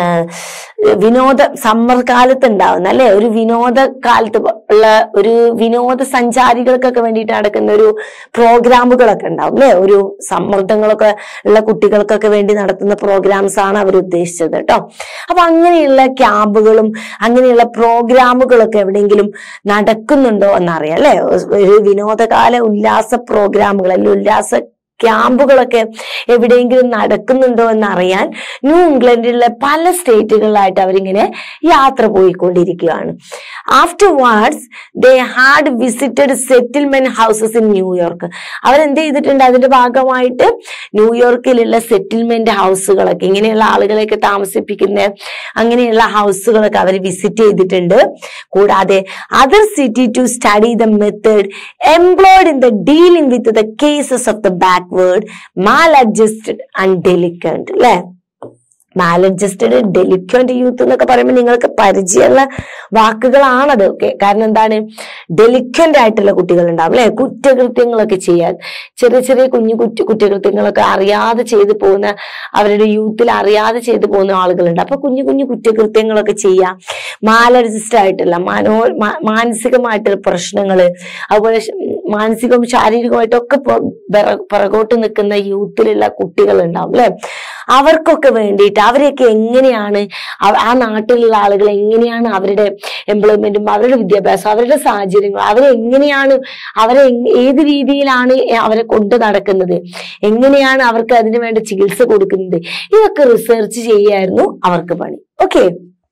വിനോദ സമ്മർ കാലത്ത് ഉണ്ടാവുന്ന അല്ലെ ഒരു വിനോദ കാലത്ത് ഉള്ള ഒരു വിനോദ സഞ്ചാരികൾക്കൊക്കെ വേണ്ടിയിട്ട് നടക്കുന്ന ഒരു പ്രോഗ്രാമുകളൊക്കെ ഉണ്ടാവും അല്ലെ ഒരു സമ്മർദ്ദങ്ങളൊക്കെ ഉള്ള കുട്ടികൾക്കൊക്കെ വേണ്ടി നടത്തുന്ന പ്രോഗ്രാംസ് ആണ് അവർ ഉദ്ദേശിച്ചത് കേട്ടോ അപ്പൊ അങ്ങനെയുള്ള ക്യാമ്പുകളും അങ്ങനെയുള്ള പ്രോഗ്രാമുകളൊക്കെ എവിടെയെങ്കിലും നടക്കുന്നുണ്ടോ എന്നറിയാം അല്ലെ ഒരു വിനോദകാല ഉല്ലാസ പ്രോഗ്രാമുകൾ അല്ലെങ്കിൽ ഉല്ലാസ ക്യാമ്പുകളൊക്കെ എവിടെയെങ്കിലും നടക്കുന്നുണ്ടോ എന്നറിയാൻ ന്യൂ ഇംഗ്ലണ്ടിലെ പല സ്റ്റേറ്റുകളിലായിട്ട് അവരിങ്ങനെ യാത്ര പോയിക്കൊണ്ടിരിക്കുകയാണ് afterwards they had visited settlement houses in New York അവരെന്ത് ചെയ്തിട്ടുണ്ട് അതിന്റെ ഭാഗമായിട്ട് ന്യൂയോർക്കിലുള്ള സെറ്റിൽമെന്റ് ഹൗസുകളൊക്കെ ഇങ്ങനെയുള്ള ആളുകളെയൊക്കെ താമസിപ്പിക്കുന്ന അങ്ങനെയുള്ള ഹൗസുകളൊക്കെ അവർ വിസിറ്റ് ചെയ്തിട്ടുണ്ട് കൂടാതെ other city to study the method employed in the dealing with the cases of the backward maladjusted and delinquent അല്ലെ മാലഡ്ജസ്റ്റഡ് ഡെലിക്വന്റ് യൂത്ത് എന്നൊക്കെ പറയുമ്പോൾ നിങ്ങൾക്ക് പരിചയമുള്ള വാക്കുകളാണത് ഓക്കെ കാരണം എന്താണ് ഡെലിക്വന്റ് ആയിട്ടുള്ള കുട്ടികൾ ഉണ്ടാവും അല്ലെ കുറ്റകൃത്യങ്ങളൊക്കെ ചെയ്യാൻ ചെറിയ ചെറിയ കുഞ്ഞു കുറ്റ കുറ്റകൃത്യങ്ങളൊക്കെ അറിയാതെ ചെയ്തു പോകുന്ന അവരുടെ യൂത്തിൽ അറിയാതെ ചെയ്തു പോകുന്ന ആളുകളുണ്ട് അപ്പൊ കുഞ്ഞു കുഞ്ഞു കുറ്റകൃത്യങ്ങളൊക്കെ ചെയ്യാം മാലഡ്ജസ്റ്റ് ആയിട്ടുള്ള മനോ മാ- മാനസികമായിട്ടുള്ള പ്രശ്നങ്ങള് അതുപോലെ ശ- മാനസികവും ശാരീരികമായിട്ടും ഒക്കെ പൊ- പിറ- പിറകോട്ട് നിൽക്കുന്ന യൂത്തിലുള്ള കുട്ടികൾ ഉണ്ടാവും അല്ലെ അവർക്കൊക്കെ വേണ്ടിയിട്ട് അവരെയൊക്കെ എങ്ങനെയാണ് അവ- ആ നാട്ടിലുള്ള ആളുകൾ എങ്ങനെയാണ് അവരുടെ എംപ്ലോയ്മെന്റും അവരുടെ വിദ്യാഭ്യാസം അവരുടെ സാഹചര്യങ്ങൾ അവരെ എങ്ങനെയാണ് അവരെ എങ്- ഏത് രീതിയിലാണ് അവരെ കൊണ്ടു നടക്കുന്നത് എങ്ങനെയാണ് അവർക്ക് അതിനു വേണ്ട ചികിത്സ കൊടുക്കുന്നത് ഇതൊക്കെ റിസർച്ച് ചെയ്യായിരുന്നു അവർക്ക് പണി okay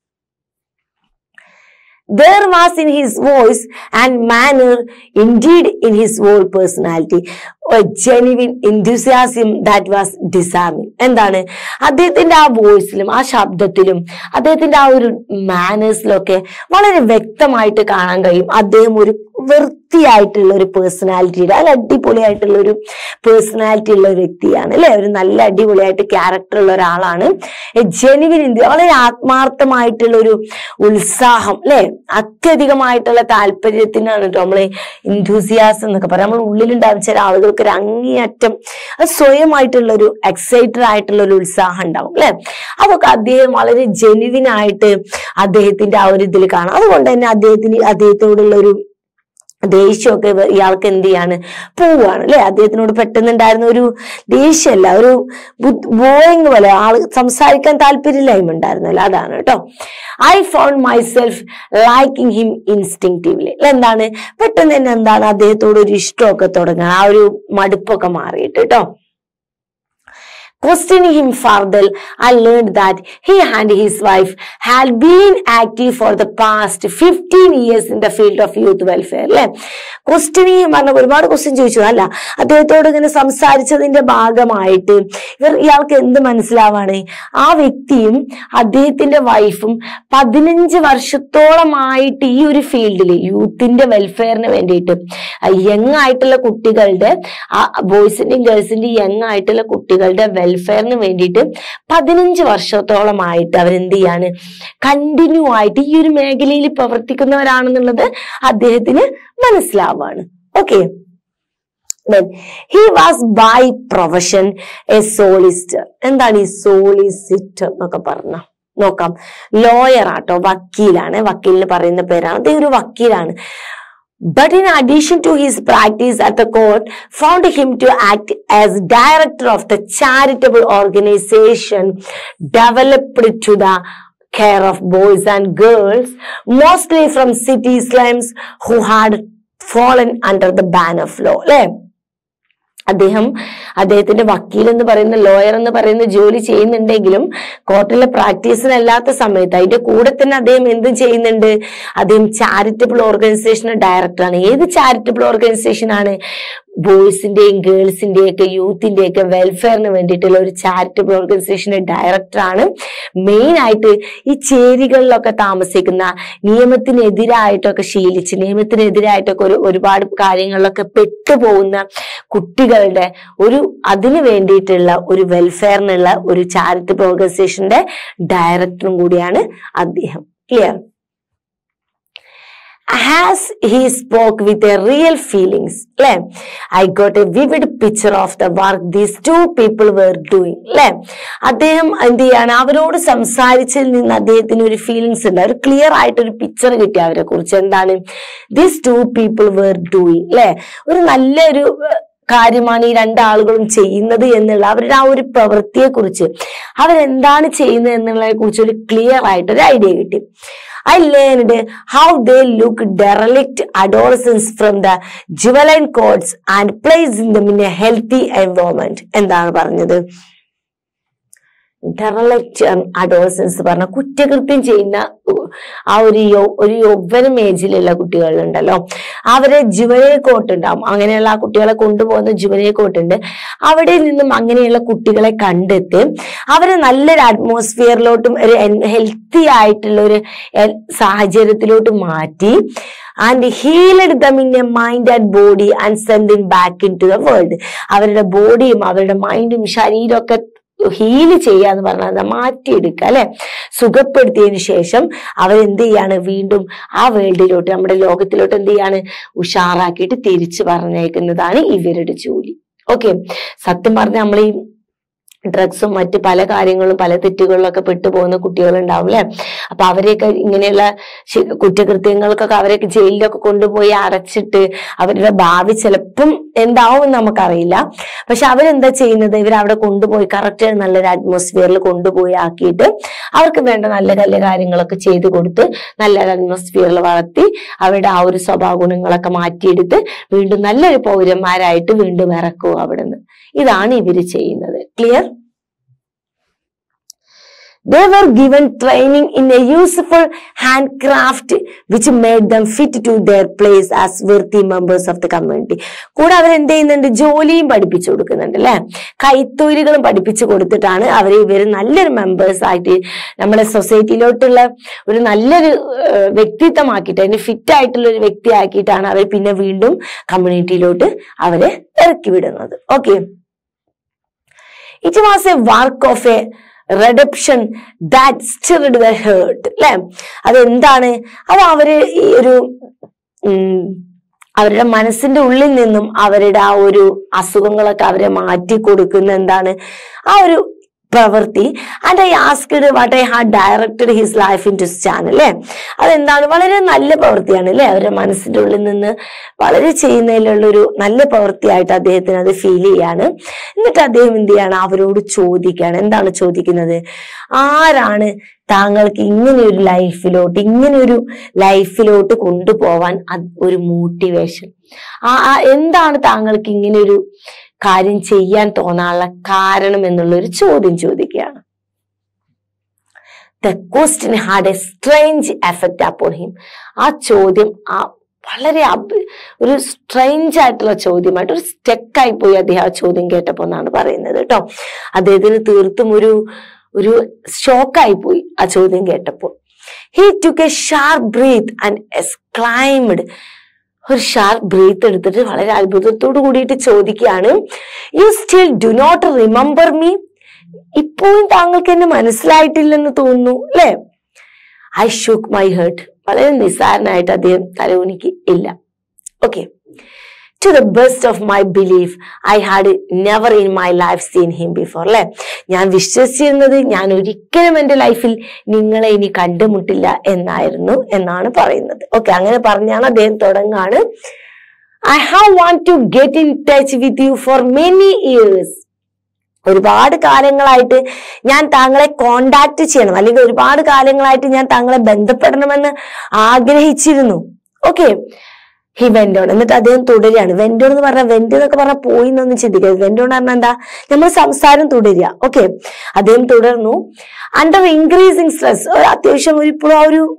there was in his voice and manner, indeed in his whole personality, a genuine enthusiasm that was disarming. എന്താണ് അദ്ദേഹത്തിന്റെ ആ വോയിസിലും ആ ശബ്ദത്തിലും അദ്ദേഹത്തിന്റെ ആ ഒരു മാനേഴ്സിലൊക്കെ വളരെ വ്യക്തമായിട്ട് കാണാൻ കഴിയും അദ്ദേഹം ഒരു വൃത്തിയായിട്ടുള്ള ഒരു പേഴ്സണാലിറ്റിയുടെ അല്ല അടിപൊളിയായിട്ടുള്ള ഒരു പേഴ്സണാലിറ്റി ഉള്ള ഒരു വ്യക്തിയാണ് അല്ലെ ഒരു നല്ല അടിപൊളിയായിട്ട് ക്യാരക്ടർ ഉള്ള ഒരാളാണ് ജെനുവിൻ ഇന്ത്യ വളരെ ആത്മാർത്ഥമായിട്ടുള്ള ഒരു ഉത്സാഹം അല്ലെ അത്യധികമായിട്ടുള്ള താല്പര്യത്തിനാണ് കേട്ടോ നമ്മള് ഇൻഡ്യൂസിയാസം എന്നൊക്കെ പറയാം നമ്മൾ ഉള്ളിലുണ്ടാവും ചില ആളുകൾക്ക് ഒരു അങ്ങേയറ്റം അത് സ്വയമായിട്ടുള്ള ഒരു എക്സൈറ്റഡ് ആയിട്ടുള്ള ഒരു ഉത്സാഹം ഉണ്ടാവും അല്ലെ അതൊക്കെ അദ്ദേഹം വളരെ ജെനുവിൻ ആയിട്ട് അദ്ദേഹത്തിന്റെ ആ ഒരു ഇതിൽ കാണാം അതുകൊണ്ട് തന്നെ അദ്ദേഹത്തിന് അദ്ദേഹത്തോടുള്ള ഒരു ദേഷ്യമൊക്കെ ഇവ- ഇയാൾക്ക് എന്ത് ചെയ്യാണ് പോവാണ് അല്ലെ അദ്ദേഹത്തിനോട് പെട്ടെന്നുണ്ടായിരുന്ന ഒരു ദേഷ്യമല്ല ഒരു ബോയിങ് പോലെ ആള് സംസാരിക്കാൻ താല്പര്യമില്ലായ്മ ഉണ്ടായിരുന്നല്ലോ അതാണ് കേട്ടോ I found myself liking him instinctively എന്താണ് പെട്ടെന്ന് തന്നെ എന്താണ് അദ്ദേഹത്തോട് ഒരു ഇഷ്ടമൊക്കെ തുടങ്ങുക ആ ഒരു മടുപ്പൊക്കെ മാറിയിട്ട് കേട്ടോ Questioning him further, I learned that he and his wife had been active for the past 15 years in the field of youth welfare. അല്ലെ ക്വസ്റ്റ്യനിങ് പറഞ്ഞ ഒരുപാട് ക്വസ്റ്റ്യൻ ചോദിച്ചു അല്ല അദ്ദേഹത്തോട് ഇങ്ങനെ സംസാരിച്ചതിന്റെ ഭാഗമായിട്ട് ഇവർ ഇയാൾക്ക് എന്ത് മനസ്സിലാവാണ് ആ വ്യക്തിയും അദ്ദേഹത്തിന്റെ വൈഫും പതിനഞ്ച് വർഷത്തോളമായിട്ട് ഈ ഒരു ഫീൽഡിൽ യൂത്തിന്റെ വെൽഫെയറിന് വേണ്ടിയിട്ട് യങ് ആയിട്ടുള്ള കുട്ടികളുടെ ബോയ്സിന്റെയും ഗേൾസിന്റെയും യങ് ആയിട്ടുള്ള കുട്ടികളുടെ വെൽഫെയറിന് വേണ്ടിയിട്ട് പതിനഞ്ച് വർഷത്തോളമായിട്ട് അവരെന്ത് ചെയ്യാണ് കണ്ടിന്യൂ ആയിട്ട് ഈ ഒരു മേഖലയിൽ പ്രവർത്തിക്കുന്നവരാണെന്നുള്ളത് അദ്ദേഹത്തിന് മനസ്സിലാവാണ് okay he was by profession a solicitor എന്താണ് ഈ സോളിസിറ്റർ എന്നൊക്കെ പറഞ്ഞ നോക്കാം ലോയർ ആട്ടോ വക്കീലാണ് വക്കീലിന് പറയുന്ന പേരാണ് അദ്ദേഹം ഒരു വക്കീലാണ് But in addition to his practice at the court, found him to act as director of the charitable organization developed to the care of boys and girls, mostly from city slums who had fallen under the ban of law. അല്ലേ അദ്ദേഹം അദ്ദേഹത്തിന്റെ വക്കീൽ എന്ന് പറയുന്ന lawyer എന്ന് പറയുന്ന ജോലി ചെയ്യുന്നുണ്ടെങ്കിലും കോർട്ടിലെ പ്രാക്ടീസിനല്ലാത്ത സമയത്ത് അതിന്റെ കൂടെ തന്നെ അദ്ദേഹം എന്തും ചെയ്യുന്നുണ്ട് അദ്ദേഹം ചാരിറ്റബിൾ ഓർഗനൈസേഷന്റെ ഡയറക്ടറാണ് ഏത് ചാരിറ്റബിൾ ഓർഗനൈസേഷൻ ആണ് ബോയ്സിന്റെയും ഗേൾസിന്റെയും ഒക്കെ യൂത്തിന്റെയും ഒക്കെ വെൽഫെയറിന് വേണ്ടിയിട്ടുള്ള ഒരു ചാരിറ്റബിൾ ഓർഗനൈസേഷന്റെ ഡയറക്ടറാണ് മെയിൻ ആയിട്ട് ഈ ചേരികളിലൊക്കെ താമസിക്കുന്ന നിയമത്തിനെതിരായിട്ടൊക്കെ ശീലിച്ച് നിയമത്തിനെതിരായിട്ടൊക്കെ ഒരു ഒരുപാട് കാര്യങ്ങളിലൊക്കെ പെട്ടുപോകുന്ന കുട്ടികളുടെ ഒരു അതിന് വേണ്ടിയിട്ടുള്ള ഒരു വെൽഫെയറിനുള്ള ഒരു ചാരിറ്റബിൾ ഓർഗനൈസേഷന്റെ ഡയറക്ടറും കൂടിയാണ് അദ്ദേഹം clear as he spoke with a real feelings അല്ലെ I got a vivid picture of the work these two people were doing അല്ലെ അദ്ദേഹം എന്ത് ചെയ്യാണ് അവരോട് സംസാരിച്ചതിൽ നിന്ന് അദ്ദേഹത്തിന് ഒരു ഫീലിങ്സ് ഉണ്ട് ഒരു ക്ലിയർ ആയിട്ട് ഒരു പിക്ചർ കിട്ടി അവരെ കുറിച്ച് എന്താണ് these two people were doing അല്ലെ ഒരു നല്ലൊരു ഏഹ്, കാര്യമാണ് ഈ രണ്ടാളുകളും ചെയ്യുന്നത് എന്നുള്ള അവരുടെ ആ ഒരു പ്രവൃത്തിയെ കുറിച്ച് അവരെന്താണ് ചെയ്യുന്നത് എന്നുള്ളതിനെ കുറിച്ച് ഒരു ക്ലിയർ ആയിട്ട് ഒരു ഐഡിയ കിട്ടി I learned how they look derelict adolescents from the ജുവലൈൻ courts and place in them in a healthy environment എന്താണ് പറഞ്ഞത് ഡെറലക്റ്റ് അഡോളസൻസ് പറഞ്ഞ കുറ്റകൃത്യം ചെയ്യുന്ന ഉ- ആ ഒരു യൗ- ഒരു യൗവനം ഏജിലുള്ള കുട്ടികളുണ്ടല്ലോ അവരെ ജുവനൈൽ കോട്ട് ഉണ്ടാവും അങ്ങനെയുള്ള ആ കുട്ടികളെ കൊണ്ടുപോകുന്ന ജുവനൈൽ കോട്ട് ഉണ്ട് അവിടെ നിന്നും അങ്ങനെയുള്ള കുട്ടികളെ കണ്ടെത്തി അവരെ നല്ലൊരു അറ്റ്മോസ്ഫിയറിലോട്ടും ഒരു ഹെൽത്തി ആയിട്ടുള്ള ഒരു എ- സാഹചര്യത്തിലോട്ട് മാറ്റി and healed them in a mind and body and send in back in to the world അവരുടെ ബോഡിയും അവരുടെ മൈൻഡും ശരീരവും ഒക്കെ ഹീല് ചെയ്യുക എന്ന് പറഞ്ഞാൽ മാറ്റിയെടുക്കുക അല്ലെ സുഖപ്പെടുത്തിയതിനു ശേഷം അവരെന്ത് ചെയ്യാണ് വീണ്ടും ആ വേൾഡിലോട്ട് നമ്മുടെ ലോകത്തിലോട്ട് എന്ത് ചെയ്യാണ് ഉഷാറാക്കിയിട്ട് തിരിച്ചു പറഞ്ഞേക്കുന്നതാണ് ഇവരുടെ ജോലി ഓക്കെ സത്യം പറഞ്ഞ നമ്മൾ ഈ ഡ്രഗ്സും മറ്റ് പല കാര്യങ്ങളും പല തെറ്റുകളിലൊക്കെ പെട്ടുപോകുന്ന കുട്ടികളുണ്ടാവും അല്ലെ അപ്പൊ അവരെയൊക്കെ ഇങ്ങനെയുള്ള ശി- കുറ്റകൃത്യങ്ങൾക്കൊക്കെ അവരെയൊക്കെ ജയിലിലൊക്കെ കൊണ്ടുപോയി അടച്ചിട്ട് അവരുടെ ഭാവി ചിലപ്പം എന്താവും എന്ന് നമുക്കറിയില്ല പക്ഷെ അവരെന്താ ചെയ്യുന്നത് ഇവർ അവിടെ കൊണ്ടുപോയി കറക്റ്റ് നല്ലൊരു അറ്റ്മോസ്ഫിയറിൽ കൊണ്ടുപോയി ആക്കിയിട്ട് അവർക്ക് വേണ്ട നല്ല നല്ല കാര്യങ്ങളൊക്കെ ചെയ്തു കൊടുത്ത് നല്ലൊരു അറ്റ്മോസ്ഫിയറിൽ വളർത്തി അവരുടെ ആ ഒരു സ്വഭാവ ഗുണങ്ങളൊക്കെ മാറ്റിയെടുത്ത് വീണ്ടും നല്ലൊരു പൗരന്മാരായിട്ട് വീണ്ടും ഇറക്കുക അവിടുന്ന് ഇതാണ് ഇവര് ചെയ്യുന്നത് clear They were given training in a useful handcraft which made them fit to their place as worthy members of the community. കൂടെ അവർ എന്ത് ചെയ്യുന്നുണ്ട് ജോലിയും പഠിപ്പിച്ചു കൊടുക്കുന്നുണ്ട് അല്ലെ കൈത്തൊഴിലുകളും പഠിപ്പിച്ചു കൊടുത്തിട്ടാണ് അവരെ ഇവർ നല്ലൊരു മെമ്പേഴ്സ് ആയിട്ട് നമ്മുടെ സൊസൈറ്റിയിലോട്ടുള്ള ഒരു നല്ലൊരു ഏഹ്, വ്യക്തിത്വമാക്കിയിട്ട് അതിന് ഫിറ്റ് ആയിട്ടുള്ള ഒരു വ്യക്തി ആക്കിയിട്ടാണ് അവർ പിന്നെ വീണ്ടും കമ്മ്യൂണിറ്റിയിലോട്ട് അവരെ ഇറക്കി വിടുന്നത് okay it was a work of a redemption that stirred the heart അല്ലെ അതെന്താണ് അത് അവര് ഈ ഒരു ഉം, അവരുടെ മനസ്സിന്റെ ഉള്ളിൽ നിന്നും അവരുടെ ആ ഒരു അസുഖങ്ങളൊക്കെ അവരെ മാറ്റി കൊടുക്കുന്ന എന്താണ് ആ ഒരു പ്രവൃത്തി and I asked what I had directed his life in to stand അല്ലേ അതെന്താണ് വളരെ നല്ല പ്രവൃത്തിയാണ് അല്ലേ അവരുടെ മനസ്സിന്റെ ഉള്ളിൽ നിന്ന് വളരെ ചെയ്യുന്നതിലുള്ള ഒരു നല്ല പ്രവൃത്തിയായിട്ട് അദ്ദേഹത്തിന് അത് ഫീൽ ചെയ്യാണ് എന്നിട്ട് അദ്ദേഹം എന്ത് ചെയ്യാണ് അവരോട് ചോദിക്കുകയാണ് എന്താണ് ചോദിക്കുന്നത് ആരാണ് താങ്കൾക്ക് ഇങ്ങനെ ഒരു ലൈഫിലോട്ട് ഇങ്ങനെ ഒരു ലൈഫിലോട്ട് കൊണ്ടുപോവാൻ അത് ഒരു മോട്ടിവേഷൻ ആ ആ എന്താണ് താങ്കൾക്ക് ഇങ്ങനെ ഒരു കാര്യം ചെയ്യാൻ തോന്നാനുള്ള കാരണം എന്നുള്ള ഒരു ചോദ്യം ചോദിക്കുകയാണ് the question had a strange effect upon him ആ ചോദ്യം ആ വളരെ അബ്- ഒരു സ്ട്രേഞ്ച് ആയിട്ടുള്ള ചോദ്യമായിട്ട് ഒരു സ്റ്റെക്കായി പോയി അദ്ദേഹം ആ ചോദ്യം കേട്ടപ്പോ എന്നാണ് പറയുന്നത് കേട്ടോ അദ്ദേഹത്തിന് തീർത്തും ഒരു ഒരു ഷോക്കായി പോയി ആ ചോദ്യം കേട്ടപ്പോൾ he took a sharp breath and exclaimed ഒരു ഷാർപ്പ് ബ്രീത്ത് എടുത്തിട്ട് വളരെ അത്ഭുതത്തോട് കൂടിയിട്ട് ചോദിക്കുകയാണ് you still do not remember me ഇപ്പോഴും താങ്കൾക്ക് എന്നെ മനസ്സിലായിട്ടില്ലെന്ന് തോന്നുന്നു അല്ലേ ഐ ഷുക്ക് മൈ ഹേർട്ട് വളരെ നിസ്സാരനായിട്ട് അദ്ദേഹം തലകുനിക്ക് ഇല്ല okay to the best of my belief I had never in my life seen him before അല്ലെ ഞാൻ വിശ്വസിച്ചിരുന്നത് ഞാൻ ഒരിക്കലും എന്റെ ലൈഫിൽ നിങ്ങളെ ഇനി കണ്ടുമുട്ടില്ല എന്നായിരുന്നു എന്നാണ് പറയുന്നത് ഓക്കെ അങ്ങനെ പറഞ്ഞാണ് അദ്ദേഹം തുടങ്ങാണ് I have want to get in touch with you for many years ഒരുപാട് കാലങ്ങളായിട്ട് ഞാൻ താങ്കളെ കോണ്ടാക്ട് ചെയ്യണം അല്ലെങ്കിൽ ഒരുപാട് കാലങ്ങളായിട്ട് ഞാൻ താങ്കളെ ബന്ധപ്പെടണമെന്ന് ആഗ്രഹിച്ചിരുന്നു ഓക്കെ ഹി വെന്റോൺ എന്നിട്ട് അദ്ദേഹം തുടരുകയാണ് വെന്റോൺ എന്ന് പറഞ്ഞാൽ വെന്റ് എന്നൊക്കെ പറഞ്ഞാൽ പോയി എന്നൊന്നും ചിന്തിക്കരുത് വെന്റോൺ പറഞ്ഞാൽ എന്താ നമ്മൾ സംസാരം തുടരുക ഓക്കെ അദ്ദേഹം തുടർന്നു അണ്ടർ ഇൻക്രീസിങ് സ്ട്രെസ് അത്യാവശ്യം ഒരു ഇപ്പോഴും ആ ഒരു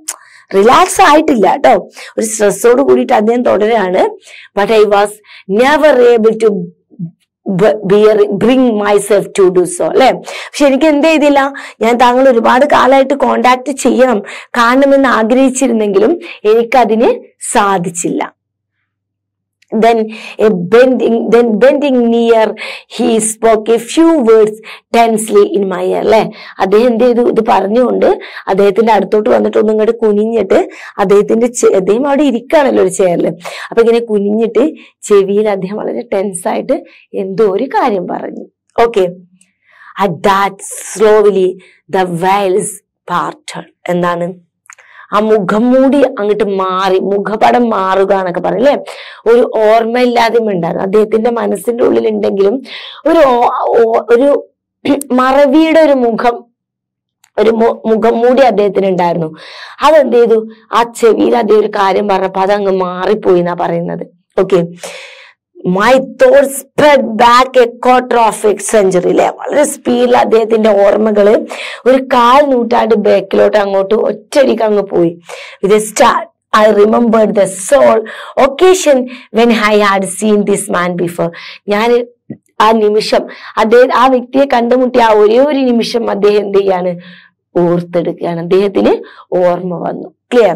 റിലാക്സ് ആയിട്ടില്ല കേട്ടോ ഒരു സ്ട്രെസ്സോട് കൂടിയിട്ട് അദ്ദേഹം തുടരുകയാണ് but I was never able to bring myself to do so അല്ലെ പക്ഷെ എനിക്ക് എന്ത് ചെയ്തില്ല ഞാൻ താങ്കൾ ഒരുപാട് കാലമായിട്ട് കോണ്ടാക്ട് ചെയ്യണം കാണണമെന്ന് ആഗ്രഹിച്ചിരുന്നെങ്കിലും എനിക്കതിന് സാധിച്ചില്ല then a bending then bending near he spoke a few words tensely in my ear അല്ലെ അദ്ദേഹം എന്ത് ചെയ്തു ഇത് പറഞ്ഞുകൊണ്ട് അദ്ദേഹത്തിന്റെ അടുത്തോട്ട് വന്നിട്ട് ഒന്നും ഇങ്ങോട്ട് കുനിഞ്ഞിട്ട് അദ്ദേഹത്തിന്റെ ചെ- അദ്ദേഹം അവിടെ ഇരിക്കുകയാണല്ലോ ഒരു ചെയറിൽ അപ്പൊ ഇങ്ങനെ കുനിഞ്ഞിട്ട് ചെവിയിൽ അദ്ദേഹം വളരെ ടെൻസ് ആയിട്ട് എന്തോ ഒരു കാര്യം പറഞ്ഞു okay at that slowly the veils parted എന്താണ് ആ മുഖം മൂടി അങ്ങോട്ട് മാറി മുഖപടം മാറുക എന്നൊക്കെ പറയും അല്ലെ ഒരു ഓർമ്മയില്ലാതെ ഉണ്ടാകും അദ്ദേഹത്തിന്റെ മനസ്സിന്റെ ഉള്ളിലുണ്ടെങ്കിലും ഒരു ഓ- ഓ- ഒരു മറവിയുടെ ഒരു മുഖം ഒരു മു- മുഖം മൂടി അദ്ദേഹത്തിന് ഉണ്ടായിരുന്നു അതെന്ത് ചെയ്തു ആ ചെവിയിൽ അദ്ദേഹം ഒരു കാര്യം പറഞ്ഞപ്പോ അതങ്ങ് മാറിപ്പോയി എന്നാ പറയുന്നത് okay my thought sped back a quarter of a century അല്ലെ വളരെ സ്പീഡിൽ അദ്ദേഹത്തിന്റെ ഓർമ്മകള് ഒരു കാൽ നൂറ്റാണ്ട് ബാക്കിലോട്ട് അങ്ങോട്ട് ഒറ്റയടിക്ക് അങ്ങ് പോയി with start I remembered the sole occasion when I had seen this man before ഞാൻ ആ നിമിഷം അദ്ദേഹം ആ വ്യക്തിയെ കണ്ടുമുട്ടിയ ആ ഒരേ ഒരു നിമിഷം അദ്ദേഹം എന്ത് ചെയ്യാണ് ഓർത്തെടുക്കുകയാണ് അദ്ദേഹത്തിന് ഓർമ്മ വന്നു clear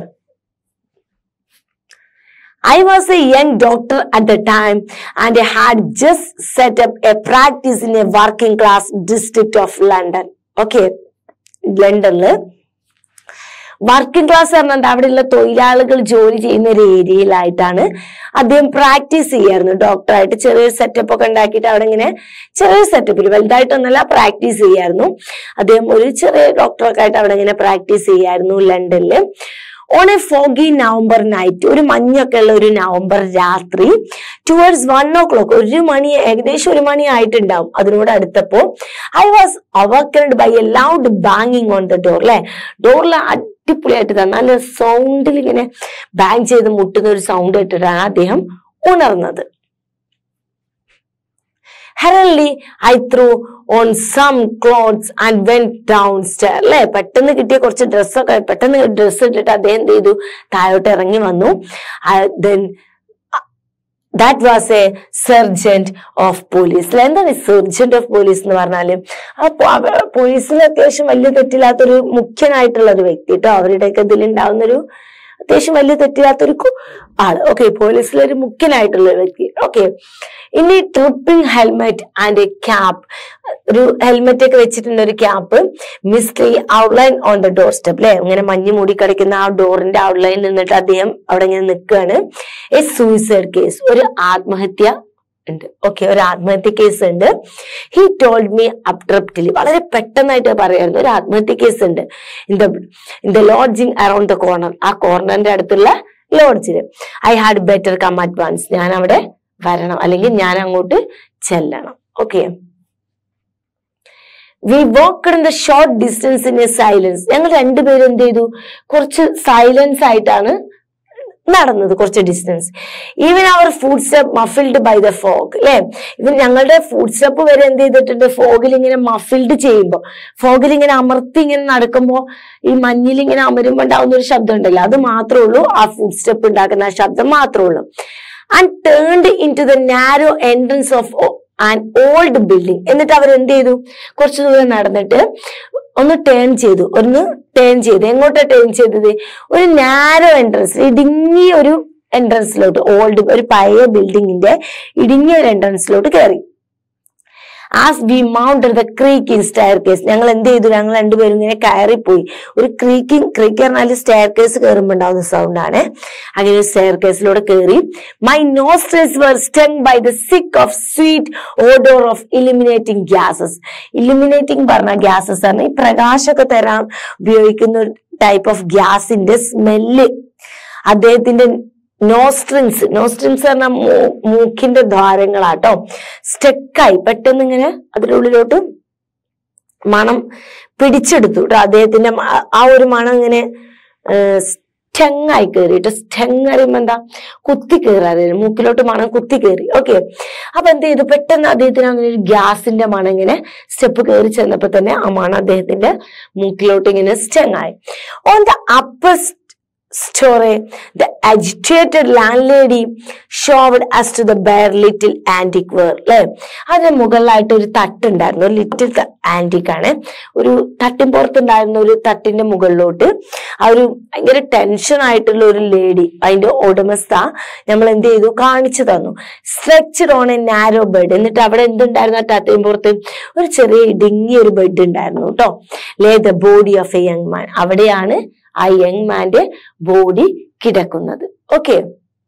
I was a young doctor at the time and I had just set up a practice in a working class district of London. Okay, ലണ്ടനില് വർക്കിംഗ് ക്ലാസ് പറഞ്ഞാൽ അവിടെയുള്ള തൊഴിലാളികൾ ജോലി ചെയ്യുന്ന ഒരു ഏരിയയിലായിട്ടാണ് അദ്ദേഹം പ്രാക്ടീസ് ചെയ്യായിരുന്നു ഡോക്ടറായിട്ട് ചെറിയൊരു സെറ്റപ്പ് ഒക്കെ ഉണ്ടാക്കിയിട്ട് അവിടെ ഇങ്ങനെ ചെറിയൊരു സെറ്റപ്പിൽ വലുതായിട്ടൊന്നല്ല പ്രാക്ടീസ് ചെയ്യായിരുന്നു അദ്ദേഹം ഒരു ചെറിയ ഡോക്ടറൊക്കെ ആയിട്ട് അവിടെ ഇങ്ങനെ പ്രാക്ടീസ് ചെയ്യായിരുന്നു ലണ്ടനില് on a foggy November night ഒരു മഞ്ഞൊക്കെ ഉള്ള ഒരു നവംബർ രാത്രി ടുവേർഡ്സ് വൺ ഓ ക്ലോക്ക് ഒരു മണി ഏകദേശം ഒരു മണി ആയിട്ടുണ്ടാവും അതിനോട് അടുത്തപ്പോ I was awakened by a loud ബാങ്ങിങ് ഓൺ ദ ഡോർ അല്ലെ ഡോറിൽ അടിപൊളിയായിട്ട് തന്നെ നല്ല സൗണ്ടിൽ ഇങ്ങനെ ബാങ് ചെയ്ത് മുട്ടുന്ന ഒരു സൗണ്ട് ഇട്ടിട്ടാണ് അദ്ദേഹം ഉണർന്നത് hurriedly I threw on some clothes and went down stair അല്ലെ പെട്ടെന്ന് കിട്ടിയ കുറച്ച് ഡ്രസ്സൊക്കെ പെട്ടെന്ന് ഡ്രസ്സ് ഇട്ടിട്ട് അദ്ദേഹം എന്ത് ചെയ്തു താഴോട്ട് ഇറങ്ങി വന്നു then that was a sergeant of police എന്താണ് സെർജന്റ് ഓഫ് പോലീസ് എന്ന് പറഞ്ഞാല് ആ പോലീസിൽ അത്യാവശ്യം വലിയ തെറ്റില്ലാത്തൊരു മുഖ്യനായിട്ടുള്ള ഒരു വ്യക്തി കേട്ടോ അവരുടെയൊക്കെ ഇതിലുണ്ടാവുന്ന ഒരു അത്യാവശ്യം വലിയ തെറ്റില്ലാത്തൊരു കു- ആള് ഓക്കെ പോലീസിലൊരു മുഖ്യനായിട്ടുള്ള ഒരു വ്യക്തി ഓക്കെ ഇനി dripping helmet and a cap ഒരു ഹെൽമെറ്റ് ഒക്കെ വെച്ചിട്ടുള്ള ഒരു cap mistily outline on the door step അല്ലെ ഇങ്ങനെ മഞ്ഞ് മൂടി കിടക്കുന്ന ആ ഡോറിന്റെ ഔട്ട്ലൈനിൽ നിന്നിട്ട് അദ്ദേഹം അവിടെ ഇങ്ങനെ നിൽക്കുകയാണ് എ സൂയിസൈഡ് കേസ് ഒരു ആത്മഹത്യ ഉണ്ട് ഓക്കെ ഒരു ആത്മഹത്യ കേസ് ഉണ്ട് ഹി ടോൾഡ് മീ അബ്രപ്റ്റ്ലി വളരെ പെട്ടെന്നായിട്ട് പറയായിരുന്നു ഒരു ആത്മഹത്യ കേസ് ഉണ്ട് in the in the lodging around the corner ആ കോർണറിന്റെ അടുത്തുള്ള ലോഡ്ജിൽ I had better come advance ഞാൻ അവിടെ വരണം അല്ലെങ്കിൽ ഞാൻ അങ്ങോട്ട് ചെല്ലണം okay we walk in the short distance in a silence ഞങ്ങൾ രണ്ടുപേരും എന്ത് ചെയ്തു കുറച്ച് സൈലൻസ് ആയിട്ടാണ് നടന്നത് കുറച്ച് distance even our foot step muffled by the fog അല്ലെ ഇവർ ഞങ്ങളുടെ ഫുഡ് സ്റ്റെപ്പ് വരെ എന്ത് ചെയ്തിട്ടുണ്ട് ഫോഗിൽ ഇങ്ങനെ മഫിൽഡ് ചെയ്യുമ്പോൾ ഫോഗിൽ ഇങ്ങനെ അമർത്തി ഇങ്ങനെ നടക്കുമ്പോൾ ഈ മഞ്ഞിൽ ഇങ്ങനെ അമരുമ്പോൾ ഉണ്ടാവുന്ന ഒരു ശബ്ദം ഉണ്ടല്ലോ അത് മാത്രമേ ഉള്ളൂ ആ ഫുഡ് സ്റ്റെപ്പ് ഉണ്ടാക്കുന്ന ആ ശബ്ദം മാത്രമേ ഉള്ളൂ and turned in to the narrow entrance of an old building എന്നിട്ട് അവർ എന്ത് ചെയ്തു കുറച്ചു ദൂരം നടന്നിട്ട് ഒന്ന് ടേൺ ചെയ്തു ഒന്ന് ടേൺ ചെയ്തു എങ്ങോട്ടാ ടേൺ ചെയ്തത് ഒരു നാരോ എൻട്രൻസ് ഇടുങ്ങിയ ഒരു എൻട്രൻസിലോട്ട് ഓൾഡ് ഒരു പഴയ ബിൽഡിങ്ങിന്റെ ഇടുങ്ങിയ ഒരു എൻട്രൻസിലോട്ട് കയറി as we mount the creaking staircase ഞങ്ങൾ എന്ത് ചെയ്തു ഞങ്ങൾ രണ്ടുപേരും ഇങ്ങനെ കയറിപ്പോയി ഒരു ക്രീക്കിംഗ് ക്രീക്ക് പറഞ്ഞാൽ സ്റ്റെയർ കേസ് കയറുമ്പോൾ ഉണ്ടാവുന്ന സൗണ്ട് ആണ് അങ്ങനെ സ്റ്റെയർ കേസിലൂടെ കയറി my nostrils were stung by the sick of sweet odour of eliminating gases eliminating പറഞ്ഞ ഗ്യാസസ് ആണ് ഈ പ്രകാശമൊക്കെ തരാൻ ഉപയോഗിക്കുന്ന ഒരു ടൈപ്പ് ഓഫ് ഗ്യാസിന്റെ സ്മെല്ല് അദ്ദേഹത്തിന്റെ നോസ്ട്രിൻസ് നോസ്ട്രിൻസ് പറഞ്ഞ മൂക്കിന്റെ ദ്വാരങ്ങളാട്ടോ സ്റ്റെക്കായി പെട്ടെന്ന് ഇങ്ങനെ അതിന്റെ ഉള്ളിലോട്ട് മണം പിടിച്ചെടുത്തു ട്ടോ അദ്ദേഹത്തിന്റെ മ- ആ ഒരു മണം ഇങ്ങനെ സ്റ്റെങ്ങായി കയറിയിട്ട് സ്റ്റെങ് അറിയുമ്പോ എന്താ കുത്തി കയറാതെ മൂക്കിലോട്ട് മണം കുത്തി കയറി ഓക്കെ അപ്പൊ എന്ത് ചെയ്തു പെട്ടെന്ന് അദ്ദേഹത്തിന് അങ്ങനെ ഒരു ഗ്യാസിന്റെ മണം ഇങ്ങനെ സ്റ്റെപ്പ് കയറി ചെന്നപ്പോ തന്നെ ആ മണം അദ്ദേഹത്തിന്റെ മൂക്കിലോട്ട് ഇങ്ങനെ സ്റ്റെങ് ആയി on the upper story, the agitated landlady showed us to the bare little antique ware അല്ലെ അതിന് മുകളിലായിട്ട് ഒരു തട്ടുണ്ടായിരുന്നു ഒരു ലിറ്റിൽ ആന്റിക് ആണ് ഒരു തട്ടിൻപുറത്തുണ്ടായിരുന്ന ഒരു തട്ടിന്റെ മുകളിലോട്ട് ആ ഒരു ഭയങ്കര ടെൻഷൻ ആയിട്ടുള്ള ഒരു ലേഡി അതിന്റെ ഉടമസ്ഥ നമ്മൾ എന്ത് ചെയ്തു കാണിച്ചു തന്നു stretched on a narrow bed എന്നിട്ട് അവിടെ എന്തുണ്ടായിരുന്നു ആ തട്ടിൻപുറത്ത് ഒരു ചെറിയ ഇടുങ്ങിയ ഒരു ബെഡ് ഉണ്ടായിരുന്നു കേട്ടോ lay the body of a young man അവിടെയാണ് ആ യങ് മാന്റെ ബോഡി കിടക്കുന്നത് ഓക്കെ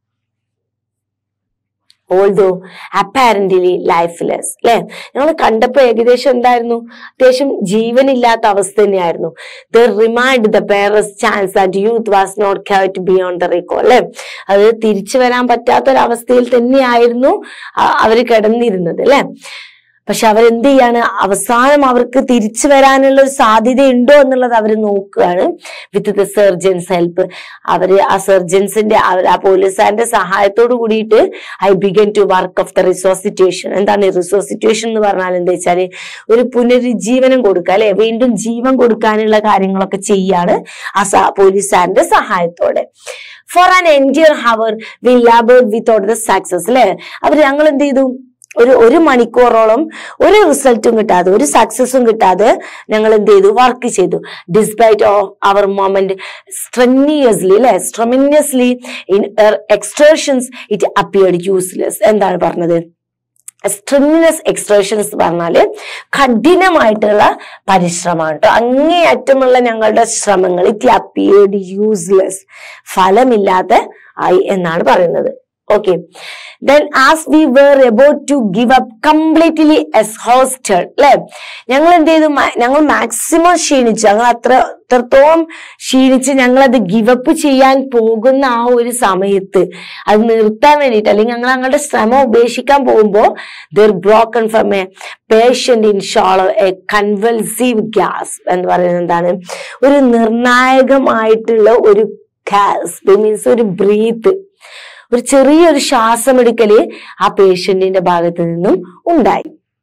ഓൾദോ അപ്പാരന്റ്ലി ലൈഫ്ലെസ് അല്ലെ ഞങ്ങൾ കണ്ടപ്പോ ഏകദേശം എന്തായിരുന്നു അത്യാവശ്യം ജീവനില്ലാത്ത അവസ്ഥ തന്നെയായിരുന്നു the remained the barest chance that youth was not caught beyond the recall അല്ലെ അത് തിരിച്ചു വരാൻ പറ്റാത്തൊരവസ്ഥയിൽ തന്നെയായിരുന്നു ആ- അവര് കിടന്നിരുന്നത് അല്ലെ പക്ഷെ അവരെന്ത് ചെയ്യാണ് അവസാനം അവർക്ക് തിരിച്ചു വരാനുള്ള ഒരു സാധ്യത ഉണ്ടോ എന്നുള്ളത് അവർ നോക്കുകയാണ് വിത്ത് ദ സർജൻസ് ഹെൽപ്പ് അവര് ആ സർജൻസിന്റെ ആ പോലീസുകാരന്റെ സഹായത്തോട് കൂടിയിട്ട് I began to work of the resuscitation എന്താണ് റിസോസിറ്റേഷൻ എന്ന് പറഞ്ഞാൽ എന്താ വെച്ചാല് ഒരു പുനരുജ്ജീവനം കൊടുക്കുക അല്ലെ വീണ്ടും ജീവൻ കൊടുക്കാനുള്ള കാര്യങ്ങളൊക്കെ ചെയ്യാണ് ആ സ- പോലീസുകാരന്റെ സഹായത്തോടെ for an entire hour we labour without the success അല്ലെ അവർ ഞങ്ങൾ എന്ത് ചെയ്തു ഒരു ഒരു മണിക്കൂറോളം ഒരു റിസൾട്ടും കിട്ടാതെ ഒരു സക്സസും കിട്ടാതെ ഞങ്ങൾ എന്ത് ചെയ്തു വർക്ക് ചെയ്തു despite of our moment strenuously അല്ലെ strenuously in exertions it appeared useless എന്താണ് പറഞ്ഞത് സ്ട്രെമിനസ് എക്സ്ട്രേഷൻസ് പറഞ്ഞാല് കഠിനമായിട്ടുള്ള പരിശ്രമമാണ് കേട്ടോ അങ്ങേയറ്റമുള്ള ഞങ്ങളുടെ ശ്രമങ്ങൾ ഇറ്റ് അപ്പിയേർഡ് യൂസ്ലെസ് ഫലമില്ലാതെ ആയി എന്നാണ് പറയുന്നത് okay then as we were about to give up completely exhausted അല്ലെ ഞങ്ങൾ എന്ത് ചെയ്തു മ- ഞങ്ങൾ മാക്സിമം ക്ഷീണിച്ചു ഞങ്ങൾ അത്ര അത്രത്തോളം ക്ഷീണിച്ച് ഞങ്ങൾ അത് ഗിവ് അപ്പ് ചെയ്യാൻ പോകുന്ന ആ ഒരു സമയത്ത് അത് നിർത്താൻ വേണ്ടിയിട്ട് അല്ലെങ്കിൽ ഞങ്ങൾ ഞങ്ങളുടെ ശ്രമം ഉപേക്ഷിക്കാൻ പോകുമ്പോൾ there broken from a patient in shallow a convulsive gasp എന്ന് പറയുന്നത് എന്താണ് ഒരു നിർണായകമായിട്ടുള്ള ഒരു ഗ്യാസ് മീൻസ് ഒരു ബ്രീത്ത് ഒരു ചെറിയൊരു ശ്വാസമെടുക്കല് ആ പേഷ്യന്റിന്റെ ഭാഗത്ത് നിന്നും ഉണ്ടായി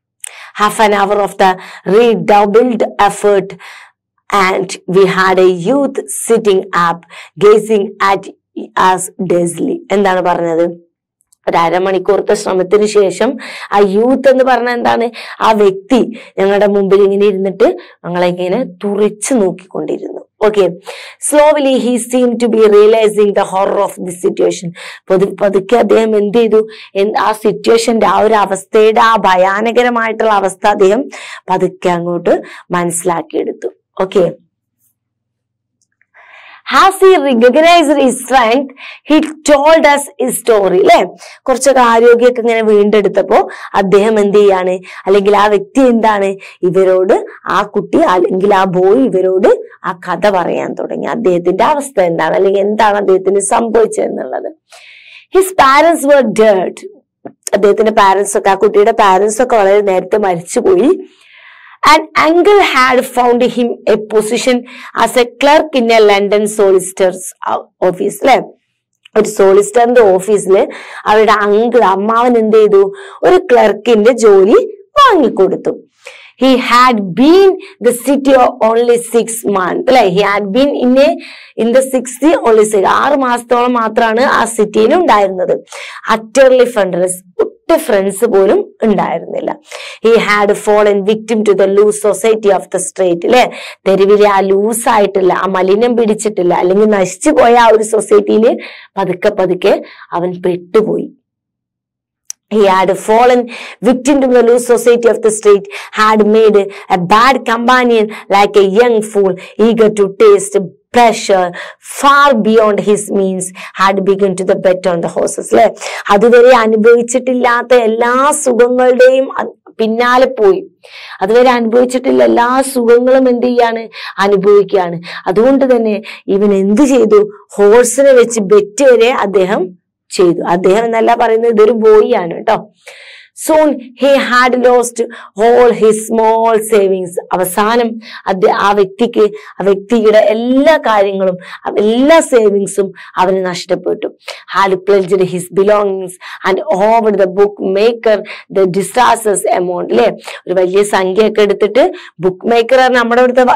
half an hour of the redoubled effort and we had a youth sitting up gazing at us dazedly എന്താണ് പറഞ്ഞത് ഒരു അരമണിക്കൂറത്തെ ശ്രമത്തിന് ശേഷം ആ യൂത്ത് എന്ന് പറഞ്ഞ എന്താണ് ആ വ്യക്തി ഞങ്ങളുടെ മുമ്പിൽ ഇങ്ങനെ ഇരുന്നിട്ട് ഞങ്ങളെ ഇങ്ങനെ തുറിച്ചു നോക്കിക്കൊണ്ടിരുന്നു okay slowly he seem to be realising the horror of the situation പതുക്കെ അദ്ദേഹം എന്ത് ചെയ്തു എന്ത് ആ സിറ്റുവേഷന്റെ ആ ഒരു അവസ്ഥയുടെ ആ ഭയാനകരമായിട്ടുള്ള അവസ്ഥ അദ്ദേഹം പതുക്കെ അങ്ങോട്ട് മനസ്സിലാക്കിയെടുത്തു okay as he recognised his strength he told us his story അല്ലെ കുറച്ചൊക്കെ ആരോഗ്യമൊക്കെ ഇങ്ങനെ വീണ്ടെടുത്തപ്പോ അദ്ദേഹം എന്ത് ചെയ്യാണ് അല്ലെങ്കിൽ ആ വ്യക്തി എന്താണ് ഇവരോട് ആ കുട്ടി അല്ലെങ്കിൽ ആ ബോയ് ഇവരോട് ആ കഥ പറയാൻ തുടങ്ങി അദ്ദേഹത്തിന്റെ അവസ്ഥ എന്താണ് അല്ലെങ്കിൽ എന്താണ് അദ്ദേഹത്തിന് സംഭവിച്ചതെന്നുള്ളത് ഹിസ് പാരന്റ്സ് വർ ഡേർഡ് അദ്ദേഹത്തിന്റെ പാരന്റ്സ് ഒക്കെ ആ കുട്ടിയുടെ പാരന്റ്സ് ഒക്കെ വളരെ നേരത്തെ മരിച്ചുപോയി and uncle had found him a position as a clerk in a London solicitor's office അല്ലെ ഒരു സോളിസിറ്ററിന്റെ ഓഫീസിൽ അവരുടെ അങ്കിൾ അമ്മാവൻ എന്ത് ചെയ്തു ഒരു ക്ലർക്കിന്റെ ജോലി വാങ്ങിക്കൊടുത്തു he had been the city only six month അല്ലെ he had been in a in the sixty only six ആറ് മാസത്തോളം മാത്രമാണ് ആ സിറ്റിയിൽ ഉണ്ടായിരുന്നത് അറ്റർലി ഫ്രണ്ട്ലെസ് ഒട്ട് ഫ്രണ്ട്സ് പോലും ഉണ്ടായിരുന്നില്ല he had fallen victim to the loose society of the street അല്ലെ തെരുവിലെ ആ ലൂസ് ആയിട്ടില്ല ആ മലിനം പിടിച്ചിട്ടില്ല അല്ലെങ്കിൽ നശിച്ചു പോയ ആ ഒരു സൊസൈറ്റിയിൽ പതുക്കെ പതുക്കെ അവൻ പെട്ടുപോയി He had fallen victim to the loose society of the street, had made a bad companion like a young fool, eager to taste pressure far beyond his means, had begun to the bet on the horses. അല്ലെ അതുവരെ അനുഭവിച്ചിട്ടില്ലാത്ത എല്ലാ സുഖങ്ങളുടെയും അ- പിന്നാലെ പോയി അതുവരെ അനുഭവിച്ചിട്ടില്ല എല്ലാ സുഖങ്ങളും എന്ത് ചെയ്യാണ് അനുഭവിക്കുകയാണ് അതുകൊണ്ട് തന്നെ ഇവൻ എന്ത് ചെയ്തു ഹോഴ്സിനെ വെച്ച് ബെറ്റ് വരെ അദ്ദേഹം ചെയ്തു അദ്ദേഹം എന്നല്ല പറയുന്നത് ഇതൊരു ബോയ് ആണ് കേട്ടോ soon he had lost all his small savings അവസാനം അദ്ദേഹം ആ വ്യക്തിക്ക് ആ വ്യക്തിയുടെ എല്ലാ കാര്യങ്ങളും ആ എല്ലാ സേവിങ്സും അവന് നഷ്ടപ്പെട്ടു had pledged his belongings and over the bookmaker the ഡിസാസസ് എമൗണ്ട് അല്ലെ ഒരു വലിയ സംഖ്യ ഒക്കെ എടുത്തിട്ട് ബുക്ക് മേക്കർ നമ്മുടെ ഇവിടുത്തെ വ-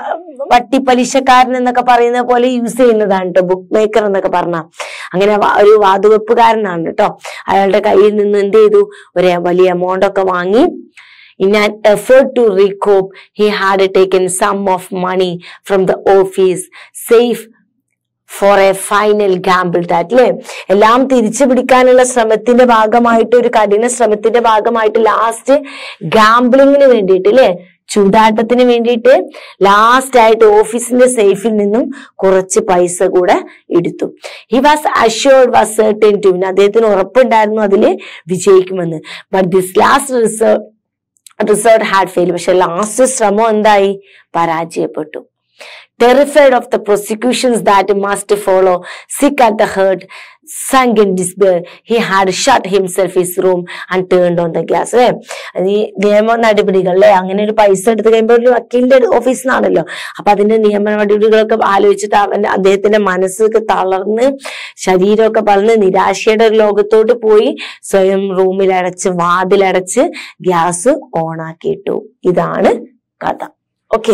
വട്ടിപ്പലിശക്കാരൻ എന്നൊക്കെ പറയുന്ന പോലെ യൂസ് ചെയ്യുന്നതാണ് കേട്ടോ ബുക്ക് മേക്കർ എന്നൊക്കെ പറഞ്ഞ അങ്ങനെ വ- ഒരു വാതുവെപ്പുകാരനാണ് കേട്ടോ അയാളുടെ കയ്യിൽ നിന്ന് എന്ത് ചെയ്തു ഒരു വലിയ എമൗണ്ട് ഒക്കെ വാങ്ങി In an effort to recoup, he had taken some of money from the office, safe for a final gamble that അല്ലേ എല്ലാം തിരിച്ചു പിടിക്കാനുള്ള ശ്രമത്തിന്റെ ഭാഗമായിട്ട് ഒരു കഠിന ശ്രമത്തിന്റെ ഭാഗമായിട്ട് ലാസ്റ്റ് ഗാംബ്ലിങ്ങിന് വേണ്ടിയിട്ട് അല്ലേ ചൂതാട്ടത്തിന് വേണ്ടിയിട്ട് ലാസ്റ്റ് ആയിട്ട് ഓഫീസിന്റെ സേഫിൽ നിന്നും കുറച്ച് പൈസ കൂടെ എടുത്തു he was assured was certain to അദ്ദേഹത്തിന് ഉറപ്പുണ്ടായിരുന്നു അതിൽ വിജയിക്കുമെന്ന് but this last reserve reserve had fail പക്ഷെ ലാസ്റ്റ് ശ്രമം എന്തായി പരാജയപ്പെട്ടു terrified of the prosecutions that must follow, sick at the heart, sunk in despair, he had shut himself his room and turned on the gas. അല്ലേ ഈ നിയമ നടപടികൾ അല്ലെ അങ്ങനെ ഒരു പൈസ എടുത്തു കഴിയുമ്പോൾ ഒരു വക്കീലിന്റെ ഓഫീസിൽ നിന്നാണല്ലോ അപ്പൊ അതിന്റെ നിയമ നടപടികളൊക്കെ ആലോചിച്ചിട്ട് അവൻ അദ്ദേഹത്തിന്റെ മനസ്സൊക്കെ തളർന്ന് ശരീരമൊക്കെ വളർന്ന് നിരാശയുടെ ഒരു ലോകത്തോട്ട് പോയി സ്വയം റൂമിലടച്ച് വാതിലടച്ച് ഗ്യാസ് ഓണാക്കിയിട്ടു ഇതാണ് കഥ okay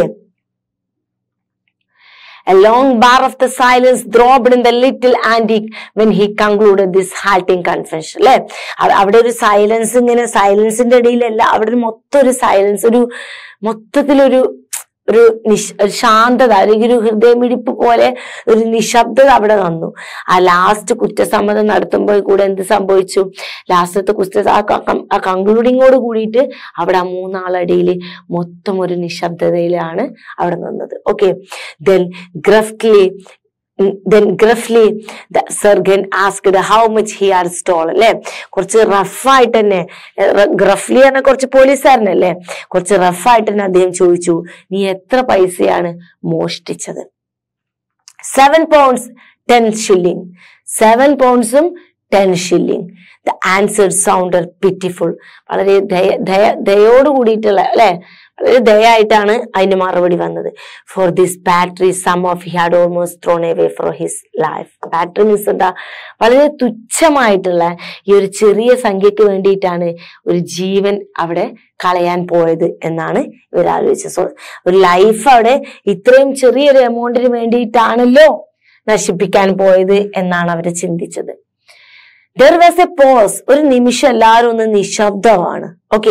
A long bar of the silence throbbed in the little antique when he concluded this halting confession. അല്ലെ അവ- അവിടെ ഒരു സൈലൻസ് ഇങ്ങനെ സൈലൻസിന്റെ ഇടയിലല്ല അവിടെ ഒരു മൊത്തം ഒരു സൈലൻസ് ഒരു മൊത്തത്തിലൊരു ഒരു നിശ് ഒരു ശാന്തത അല്ലെങ്കിൽ ഒരു ഹൃദയമിടിപ്പ് പോലെ ഒരു നിശബ്ദത അവിടെ വന്നു ആ ലാസ്റ്റ് കുറ്റസമ്മതം നടത്തുമ്പോൾ കൂടെ എന്ത് സംഭവിച്ചു ലാസ്റ്റത്തെ കുറ്റ ആ കൺക്ലൂഡിങ്ങോട് കൂടിയിട്ട് അവിടെ ആ മൂന്നാളടിയിൽ മൊത്തം ഒരു നിശബ്ദതയിലാണ് അവിടെ നിന്നത് okay then gruffly then gruffly surgeon asked how much he are stole അല്ലെ കുറച്ച് റഫായിട്ട് തന്നെ ഗ്രഫ്ലി എന്ന കുറച്ച് പോലീസുകാരനല്ലേ കുറച്ച് റഫായിട്ട് തന്നെ അദ്ദേഹം ചോദിച്ചു നീ എത്ര പൈസയാണ് മോഷ്ടിച്ചത് seven pounds ten shilling seven പൗണ്ട്സും ten shilling the answer sounded pitiful വളരെ ദയ ദയ ദയോട് കൂടിയിട്ടുള്ള അല്ലെ വളരെ ദയായിട്ടാണ് അതിന്റെ മറുപടി വന്നത് for this paltry sum of he had almost thrown away for his life paltry means എന്താ വളരെ തുച്ഛമായിട്ടുള്ള ഈ ഒരു ചെറിയ സംഖ്യക്ക് വേണ്ടിയിട്ടാണ് ഒരു ജീവൻ അവിടെ കളയാൻ പോയത് എന്നാണ് ഇവർ ആലോചിച്ചത് സോ ഒരു ലൈഫ് അവിടെ ഇത്രയും ചെറിയൊരു എമൗണ്ടിന് വേണ്ടിയിട്ടാണല്ലോ നശിപ്പിക്കാൻ പോയത് എന്നാണ് അവർ ചിന്തിച്ചത് ദർ വാസ് എ പോസ് ഒരു നിമിഷം എല്ലാവരും ഒന്ന് നിശബ്ദമാണ് okay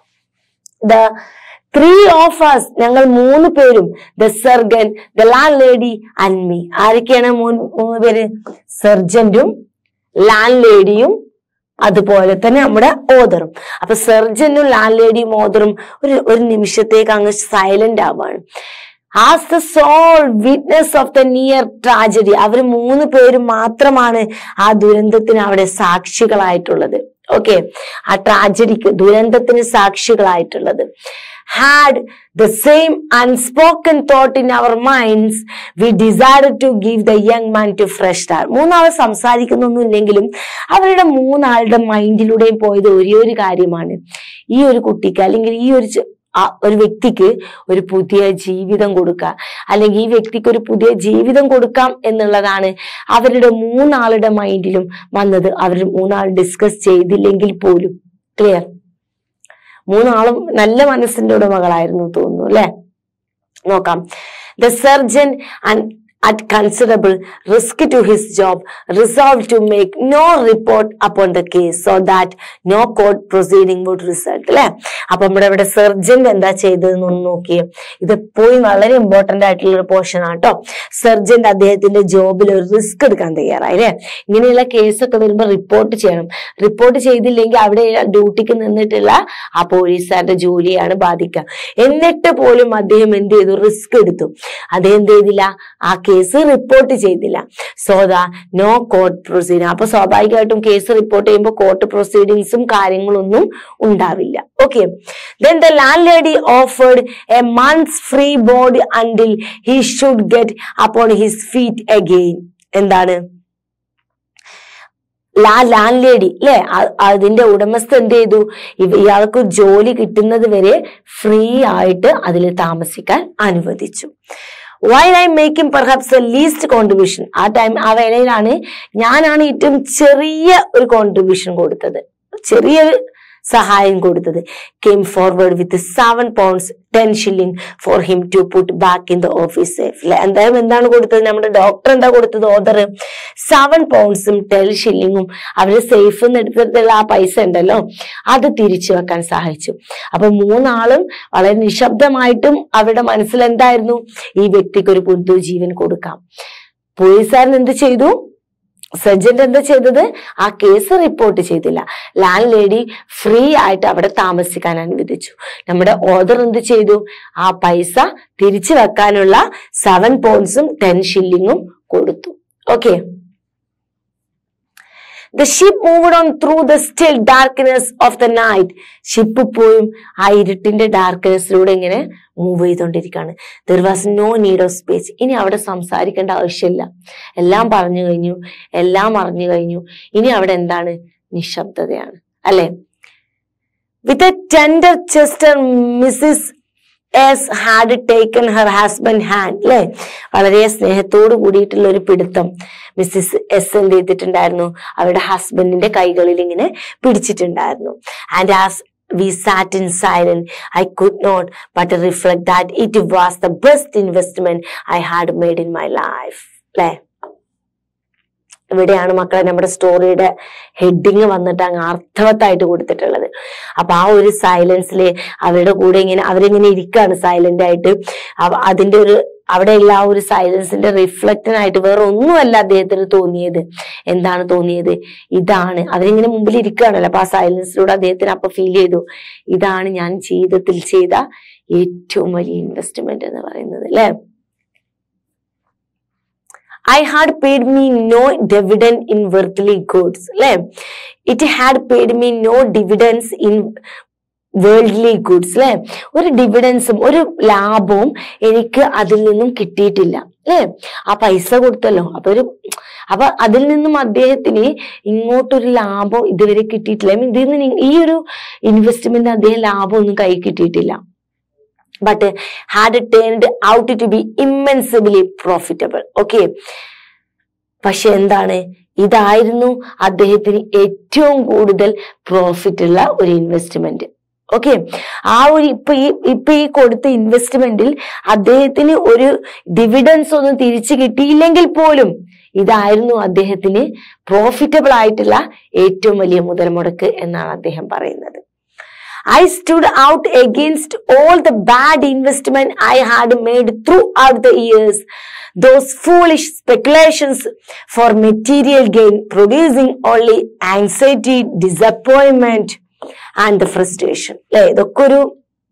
the three of us ഞങ്ങൾ മൂന്ന് പേരും the surgeon the landlady and me ആരൊക്കെയാണ് മൂന്ന് മൂന്ന് പേര് സർജന്റും ലാൻഡ് ലേഡിയും അതുപോലെ തന്നെ നമ്മുടെ ഓദറും അപ്പൊ സർജനും ലാൻഡ് ലേഡിയും ഓദറും ഒരു ഒരു നിമിഷത്തേക്ക് അങ്ങ് സൈലന്റ് ആവാണ് as the sole witness of the near tragedy അവർ മൂന്ന് പേരും മാത്രമാണ് ആ ദുരന്തത്തിന് അവിടെ സാക്ഷികളായിട്ടുള്ളത് ഓക്കെ ആ ട്രാജഡിക്ക് ദുരന്തത്തിന് സാക്ഷികളായിട്ടുള്ളത് had the same unspoken thought in our minds we decide to give the young man to fresh start മൂന്നാൾ സംസാരിക്കുന്നൊന്നുമില്ലെങ്കിലും അവരുടെ മൂന്നാളുടെ മൈൻഡിലൂടെയും പോയത് ഒരേ ഒരു കാര്യമാണ് ഈ ഒരു കുട്ടിക്ക് അല്ലെങ്കിൽ ഈ ഒരു ചെ- ആ ഒരു വ്യക്തിക്ക് ഒരു പുതിയ ജീവിതം കൊടുക്കുക അല്ലെങ്കിൽ ഈ വ്യക്തിക്ക് ഒരു പുതിയ ജീവിതം കൊടുക്കാം എന്നുള്ളതാണ് അവരുടെ മൂന്നാളുടെ മൈൻഡിലും വന്നത് അവർ മൂന്നാൾ ഡിസ്കസ് ചെയ്തില്ലെങ്കിൽ പോലും ക്ലിയർ മൂന്നാളും നല്ല മനസ്സിന്റെ ഉടമകളായിരുന്നു തോന്നുന്നു അല്ലെ നോക്കാം the surgeon and at considerable risk to his job, resolved to make no report upon the case so that no court proceeding would result. അല്ലെ അപ്പൊ നമ്മുടെ ഇവിടെ സർജൻ എന്താ ചെയ്തതെന്ന് ഒന്ന് നോക്കിയേ ഇത് എപ്പോഴും വളരെ ഇമ്പോർട്ടന്റ് ആയിട്ടുള്ള ഒരു പോർഷൻ ആണ് കേട്ടോ സർജൻ അദ്ദേഹത്തിന്റെ ജോബിൽ ഒരു റിസ്ക് എടുക്കാൻ തയ്യാറായി അല്ലെ ഇങ്ങനെയുള്ള കേസൊക്കെ വരുമ്പോൾ റിപ്പോർട്ട് ചെയ്യണം റിപ്പോർട്ട് ചെയ്തില്ലെങ്കിൽ അവിടെ ഡ്യൂട്ടിക്ക് നിന്നിട്ടുള്ള ആ പോലീസുകാരുടെ ജോലിയാണ് ബാധിക്കുക എന്നിട്ട് പോലും അദ്ദേഹം എന്ത് ചെയ്തു റിസ്ക് എടുത്തു അദ്ദേഹം എന്ത് ചെയ്തില്ല ആ കേസ് റിപ്പോർട്ട് ചെയ്തില്ല so the no court proceeding അപ്പൊ സ്വാഭാവികമായിട്ടും കേസ് റിപ്പോർട്ട് ചെയ്യുമ്പോൾ കോർട്ട് പ്രൊസീഡിങ്സും കാര്യങ്ങളൊന്നും ഉണ്ടാവില്ല okay then the landlady offered a month's free board until he should get upon his feet again എന്താണ് ലാ ലാൻഡ് ലേഡി അല്ലെ അതിന്റെ ഉടമസ്ഥ എന്ത് ചെയ്തു ഇവ- ഇയാൾക്ക് ഒരു ജോലി കിട്ടുന്നത് വരെ ഫ്രീ ആയിട്ട് അതിൽ താമസിക്കാൻ അനുവദിച്ചു why I making perhaps a least contribution ആ ടൈം ആ വേളയിലാണ് ഞാനാണ് ഏറ്റവും ചെറിയ ഒരു കോൺട്രിബ്യൂഷൻ കൊടുത്തത് ചെറിയൊരു സഹായം കൊടുത്തത് came forward with seven pounds ten shilling for him to put back in the office safe എന്തായാലും എന്താണ് കൊടുത്തത് നമ്മുടെ ഡോക്ടർ എന്താ കൊടുത്തത് ഓദർ സെവൻ പൗണ്ട്സും ടെൻ ഷില്ലിങ്ങും അവര് സേഫ് എന്ന് എടുത്തിട്ടുള്ള ആ പൈസ ഉണ്ടല്ലോ അത് തിരിച്ചു വെക്കാൻ സഹായിച്ചു അപ്പൊ മൂന്നാളും വളരെ നിശബ്ദമായിട്ടും അവരുടെ മനസ്സിൽ എന്തായിരുന്നു ഈ വ്യക്തിക്ക് ഒരു പുതുജീവൻ കൊടുക്കാം പോലീസുകാരൻ എന്ത് ചെയ്തു സർജന്റ് എന്താ ചെയ്തത് ആ കേസ് റിപ്പോർട്ട് ചെയ്തില്ല ലാൻഡ് ലേഡി ഫ്രീ ആയിട്ട് അവിടെ താമസിക്കാൻ അനുവദിച്ചു നമ്മുടെ ഓർഡർ എന്ത് ചെയ്തു ആ പൈസ തിരിച്ചു വെക്കാനുള്ള സെവൻ പോയിന്റ്സും ടെൻ ഷില്ലിങ്ങും കൊടുത്തു okay the ship moved on through the still darkness of the night ship പോയും ആ ഇരുട്ടിന്റെ ഡാർക്ക്നെസ്സിലൂടെ ഇങ്ങനെ മൂവ് ചെയ്തുകൊണ്ടിരിക്കുകയാണ് there was no need of speech ഇനി അവിടെ സംസാരിക്കേണ്ട ആവശ്യമില്ല എല്ലാം പറഞ്ഞു കഴിഞ്ഞു എല്ലാം അറിഞ്ഞു കഴിഞ്ഞു ഇനി അവിടെ എന്താണ് നിശബ്ദതയാണ് അല്ലെ with a tender gesture Mrs S had taken her husband hand അല്ലെ വളരെ സ്നേഹത്തോട് കൂടിയിട്ടുള്ള ഒരു പിടുത്തം മിസ്സിസ് എസ് എന്ത് ചെയ്തിട്ടുണ്ടായിരുന്നു അവരുടെ ഹസ്ബൻഡിന്റെ കൈകളിൽ ഇങ്ങനെ പിടിച്ചിട്ടുണ്ടായിരുന്നു and as we sat in silent I could not but reflect that it was the best investment I had made in my life അല്ലെ ഇവിടെയാണ് മക്കളെ നമ്മുടെ സ്റ്റോറിയുടെ ഹെഡിങ് വന്നിട്ട് അങ്ങ് അർത്ഥവത്തായിട്ട് കൊടുത്തിട്ടുള്ളത് അപ്പൊ ആ ഒരു സൈലൻസില് അവരുടെ കൂടെ ഇങ്ങനെ അവരിങ്ങനെ ഇരിക്കുകയാണ് സൈലന്റ് ആയിട്ട് അവ- അതിന്റെ ഒരു അവിടെയുള്ള ആ ഒരു സൈലൻസിന്റെ റിഫ്ലക്റ്റനായിട്ട് വേറെ ഒന്നുമല്ല അദ്ദേഹത്തിന് തോന്നിയത് എന്താണ് തോന്നിയത് ഇതാണ് അവരിങ്ങനെ മുമ്പിൽ ഇരിക്കുകയാണല്ലോ അപ്പൊ ആ സൈലൻസിലൂടെ അദ്ദേഹത്തിന് അപ്പൊ ഫീൽ ചെയ്തു ഇതാണ് ഞാൻ ജീവിതത്തിൽ ചെയ്ത ഏറ്റവും വലിയ ഇൻവെസ്റ്റ്മെന്റ് എന്ന് പറയുന്നത് അല്ലെ I had paid me no dividend in worldly goods അല്ലെ it had paid me no dividends in worldly goods അല്ലെ ഒരു ഡിവിഡൻസും ഒരു ലാഭവും എനിക്ക് അതിൽ നിന്നും കിട്ടിയിട്ടില്ല അല്ലെ ആ പൈസ കൊടുത്തല്ലോ അപ്പൊ ഒരു അപ്പൊ അതിൽ നിന്നും അദ്ദേഹത്തിന് ഇങ്ങോട്ടൊരു ലാഭം ഇതുവരെ കിട്ടിയിട്ടില്ല I mean, ഇതിൽ നിന്ന് ഈ ഒരു ഇൻവെസ്റ്റ്മെന്റ് അദ്ദേഹം ലാഭമൊന്നും കൈ കിട്ടിയിട്ടില്ല but had turned out to be immensely profitable okay പക്ഷെ എന്താണ് ഇതായിരുന്നു അദ്ദേഹത്തിന് ഏറ്റവും കൂടുതൽ പ്രോഫിറ്റ് ഉള്ള ഒരു ഇൻവെസ്റ്റ്മെന്റ് ഓക്കെ ആ ഒരു ഇപ്പൊ ഈ ഇപ്പൊ ഈ കൊടുത്ത ഇൻവെസ്റ്റ്മെന്റിൽ അദ്ദേഹത്തിന് ഒരു ഡിവിഡൻസ് ഒന്നും തിരിച്ചു കിട്ടിയില്ലെങ്കിൽ പോലും ഇതായിരുന്നു അദ്ദേഹത്തിന് പ്രോഫിറ്റബിൾ ആയിട്ടുള്ള ഏറ്റവും വലിയ മുതൽമുടക്ക് എന്നാണ് അദ്ദേഹം പറയുന്നത് I stood out against all the bad investment I had made throughout the years. Those foolish speculations for material gain producing only anxiety, disappointment and the frustration. അല്ലെ ഇതൊക്കെ ഒരു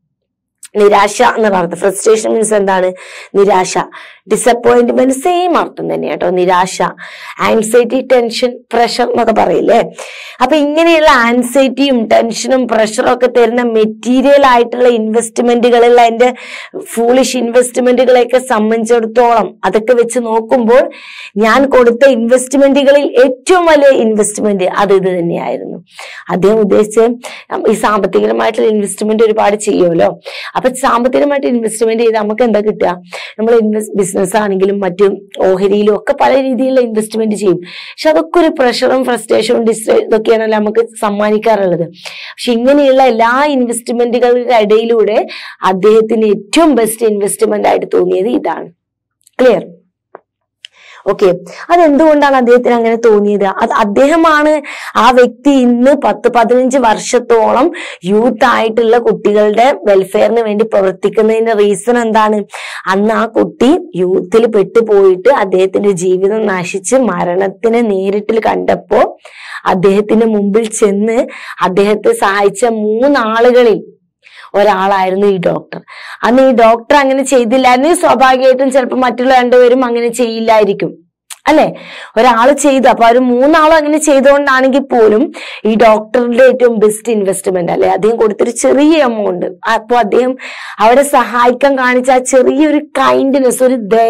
നിരാശ എന്ന് പറയുന്നത് ഫ്രസ്ട്രേഷൻ മീൻസ് എന്താണ് നിരാശ ഡിസപ്പോയിന്റ്മെന്റ് സെയിം അർത്ഥം തന്നെ കേട്ടോ നിരാശ ആൻസൈറ്റി ടെൻഷൻ പ്രഷർ എന്നൊക്കെ പറയില്ലേ അപ്പൊ ഇങ്ങനെയുള്ള ആൻസൈറ്റിയും ടെൻഷനും പ്രഷറും ഒക്കെ തരുന്ന മെറ്റീരിയൽ ആയിട്ടുള്ള ഇൻവെസ്റ്റ്മെന്റുകളിൽ അതിന്റെ ഫൂളിഷ് ഇൻവെസ്റ്റ്മെന്റുകളെയൊക്കെ സംബന്ധിച്ചിടത്തോളം അതൊക്കെ വെച്ച് നോക്കുമ്പോൾ ഞാൻ കൊടുത്ത ഇൻവെസ്റ്റ്മെന്റുകളിൽ ഏറ്റവും വലിയ ഇൻവെസ്റ്റ്മെന്റ് അത് ഇത് തന്നെയായിരുന്നു അദ്ദേഹം ഉദ്ദേശിച്ച് ഈ സാമ്പത്തികമായിട്ടുള്ള ഇൻവെസ്റ്റ്മെന്റ് ഒരുപാട് ചെയ്യുമല്ലോ അപ്പൊ സാമ്പത്തികമായിട്ട് ഇൻവെസ്റ്റ്മെന്റ് ചെയ്ത് നമുക്ക് എന്താ കിട്ടുക നമ്മൾ ഇൻവെസ്റ്റ് ബിസിനസ് ആണെങ്കിലും മറ്റും ഓഹരിയിലും ഒക്കെ പല രീതിയിലുള്ള ഇൻവെസ്റ്റ്മെന്റ് ചെയ്യും പക്ഷെ അതൊക്കെ ഒരു പ്രഷറും ഫ്രസ്ട്രേഷനും ഡിസ്ട്രേ ഇതൊക്കെയാണല്ലോ നമുക്ക് സമ്മാനിക്കാറുള്ളത് പക്ഷെ ഇങ്ങനെയുള്ള എല്ലാ ഇൻവെസ്റ്റ്മെന്റുകളുടെ ഇടയിലൂടെ അദ്ദേഹത്തിന് ഏറ്റവും ബെസ്റ്റ് ഇൻവെസ്റ്റ്മെന്റ് ആയിട്ട് തോന്നിയത് ഇതാണ് ക്ലിയർ ഓക്കെ അതെന്തുകൊണ്ടാണ് അദ്ദേഹത്തിന് അങ്ങനെ തോന്നിയത് അത് അദ്ദേഹമാണ് ആ വ്യക്തി ഇന്ന് പത്ത് പതിനഞ്ച് വർഷത്തോളം യൂത്ത് ആയിട്ടുള്ള കുട്ടികളുടെ വെൽഫെയറിന് വേണ്ടി പ്രവർത്തിക്കുന്നതിന്റെ റീസൺ എന്താണ് അന്ന് ആ കുട്ടി യൂത്തിൽ പെട്ടുപോയിട്ട് അദ്ദേഹത്തിന്റെ ജീവിതം നശിച്ച് മരണത്തിനെ നേരിട്ടിൽ കണ്ടപ്പോ അദ്ദേഹത്തിന്റെ മുമ്പിൽ ചെന്ന് അദ്ദേഹത്തെ സഹായിച്ച മൂന്നാളുകളിൽ ഒരാളായിരുന്നു ഈ ഡോക്ടർ അന്ന് ഈ ഡോക്ടർ അങ്ങനെ ചെയ്തില്ലായിരുന്നു സ്വാഭാവികമായിട്ടും ചിലപ്പോൾ മറ്റുള്ള രണ്ടുപേരും അങ്ങനെ ചെയ്യില്ലായിരിക്കും അല്ലെ ഒരാൾ ചെയ്തു അപ്പൊ ഒരു മൂന്നാളും അങ്ങനെ ചെയ്തുകൊണ്ടാണെങ്കിൽ പോലും ഈ ഡോക്ടറിന്റെ ഏറ്റവും ബെസ്റ്റ് ഇൻവെസ്റ്റ്മെന്റ് അല്ലെ അദ്ദേഹം കൊടുത്തൊരു ചെറിയ എമൗണ്ട് അപ്പൊ അദ്ദേഹം അവരെ സഹായിക്കാൻ കാണിച്ച ആ ചെറിയൊരു കൈൻഡ്നെസ് ഒരു ദയ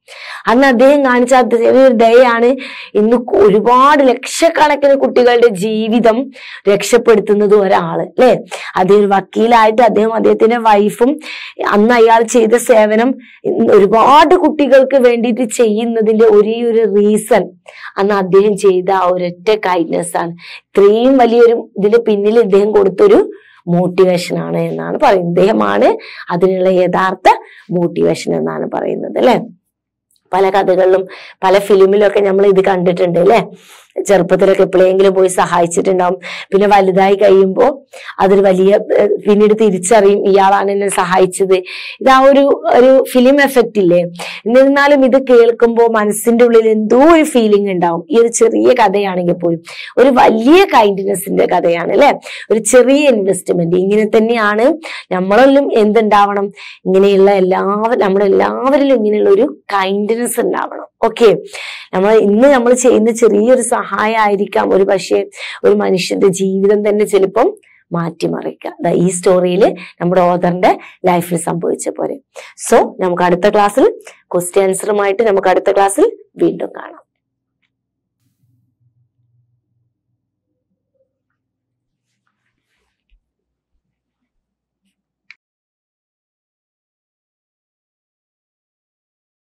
അന്ന് അദ്ദേഹം കാണിച്ച ആ ചെറിയൊരു ദയാണ് ഇന്ന് ഒരുപാട് ലക്ഷക്കണക്കിന് കുട്ടികളുടെ ജീവിതം രക്ഷപ്പെടുത്തുന്നത് ഒരാള് അല്ലെ അദ്ദേഹം ഒരു വക്കീലായിട്ട് അദ്ദേഹം അദ്ദേഹത്തിന്റെ വൈഫും അന്ന് അയാൾ ചെയ്ത സേവനം ഇന്ന് ഒരുപാട് കുട്ടികൾക്ക് വേണ്ടിയിട്ട് ചെയ്യുന്നതിന്റെ ഒരേ ഒരു റീസൺ അന്ന് അദ്ദേഹം ചെയ്ത ആ ഒരൊറ്റ കൈൻഡ്നെസ് ആണ് ഇത്രയും വലിയൊരു ഇതിന് പിന്നിൽ ഇദ്ദേഹം കൊടുത്തൊരു മോട്ടിവേഷൻ ആണ് എന്നാണ് പറയുന്നത് ഇദ്ദേഹമാണ് അതിനുള്ള യഥാർത്ഥ മോട്ടിവേഷൻ എന്നാണ് പറയുന്നത് അല്ലെ പല കഥകളിലും പല ഫിലിമിലും ഒക്കെ നമ്മൾ ഇത് കണ്ടിട്ടുണ്ട് അല്ലെ ചെറുപ്പത്തിലൊക്കെ എപ്പോഴെങ്കിലും പോയി സഹായിച്ചിട്ടുണ്ടാവും പിന്നെ വലുതായി കഴിയുമ്പോൾ അതൊരു വലിയ ഏഹ്, പിന്നീട് തിരിച്ചറിയും ഇയാളാണ് എന്നെ സഹായിച്ചത് ഇത് ആ ഒരു ഒരു ഫിലിം എഫക്റ്റ് ഇല്ലേ എന്നിരുന്നാലും ഇത് കേൾക്കുമ്പോൾ മനസ്സിന്റെ ഉള്ളിൽ എന്തോ ഒരു ഫീലിംഗ് ഉണ്ടാവും ഈ ഒരു ചെറിയ കഥയാണെങ്കിൽ പോലും ഒരു വലിയ കൈൻഡ്നെസിന്റെ കഥയാണ് അല്ലെ ഒരു ചെറിയ ഇൻവെസ്റ്റ്മെന്റ് ഇങ്ങനെ തന്നെയാണ് നമ്മളിലും എന്തുണ്ടാവണം ഇങ്ങനെയുള്ള എല്ലാവരും നമ്മുടെ എല്ലാവരിലും ഇങ്ങനെയുള്ള ഒരു കൈൻഡ്നെസ് ഉണ്ടാവണം ഓക്കെ നമ്മൾ ഇന്ന് നമ്മൾ ചെയ്യുന്ന ചെറിയൊരു സഹായമായിരിക്കാം ഒരു പക്ഷേ ഒരു മനുഷ്യന്റെ ജീവിതം തന്നെ ചിലപ്പം മാറ്റിമറിക്കുക ദാ ഈ സ്റ്റോറിയിൽ നമ്മുടെ ഓതറിന്റെ ലൈഫിൽ സംഭവിച്ച പോലെ സോ നമുക്ക് അടുത്ത ക്ലാസ്സിൽ ക്വസ്റ്റ്യൻ ആൻസറുമായിട്ട് നമുക്ക് അടുത്ത ക്ലാസ്സിൽ വീണ്ടും കാണാം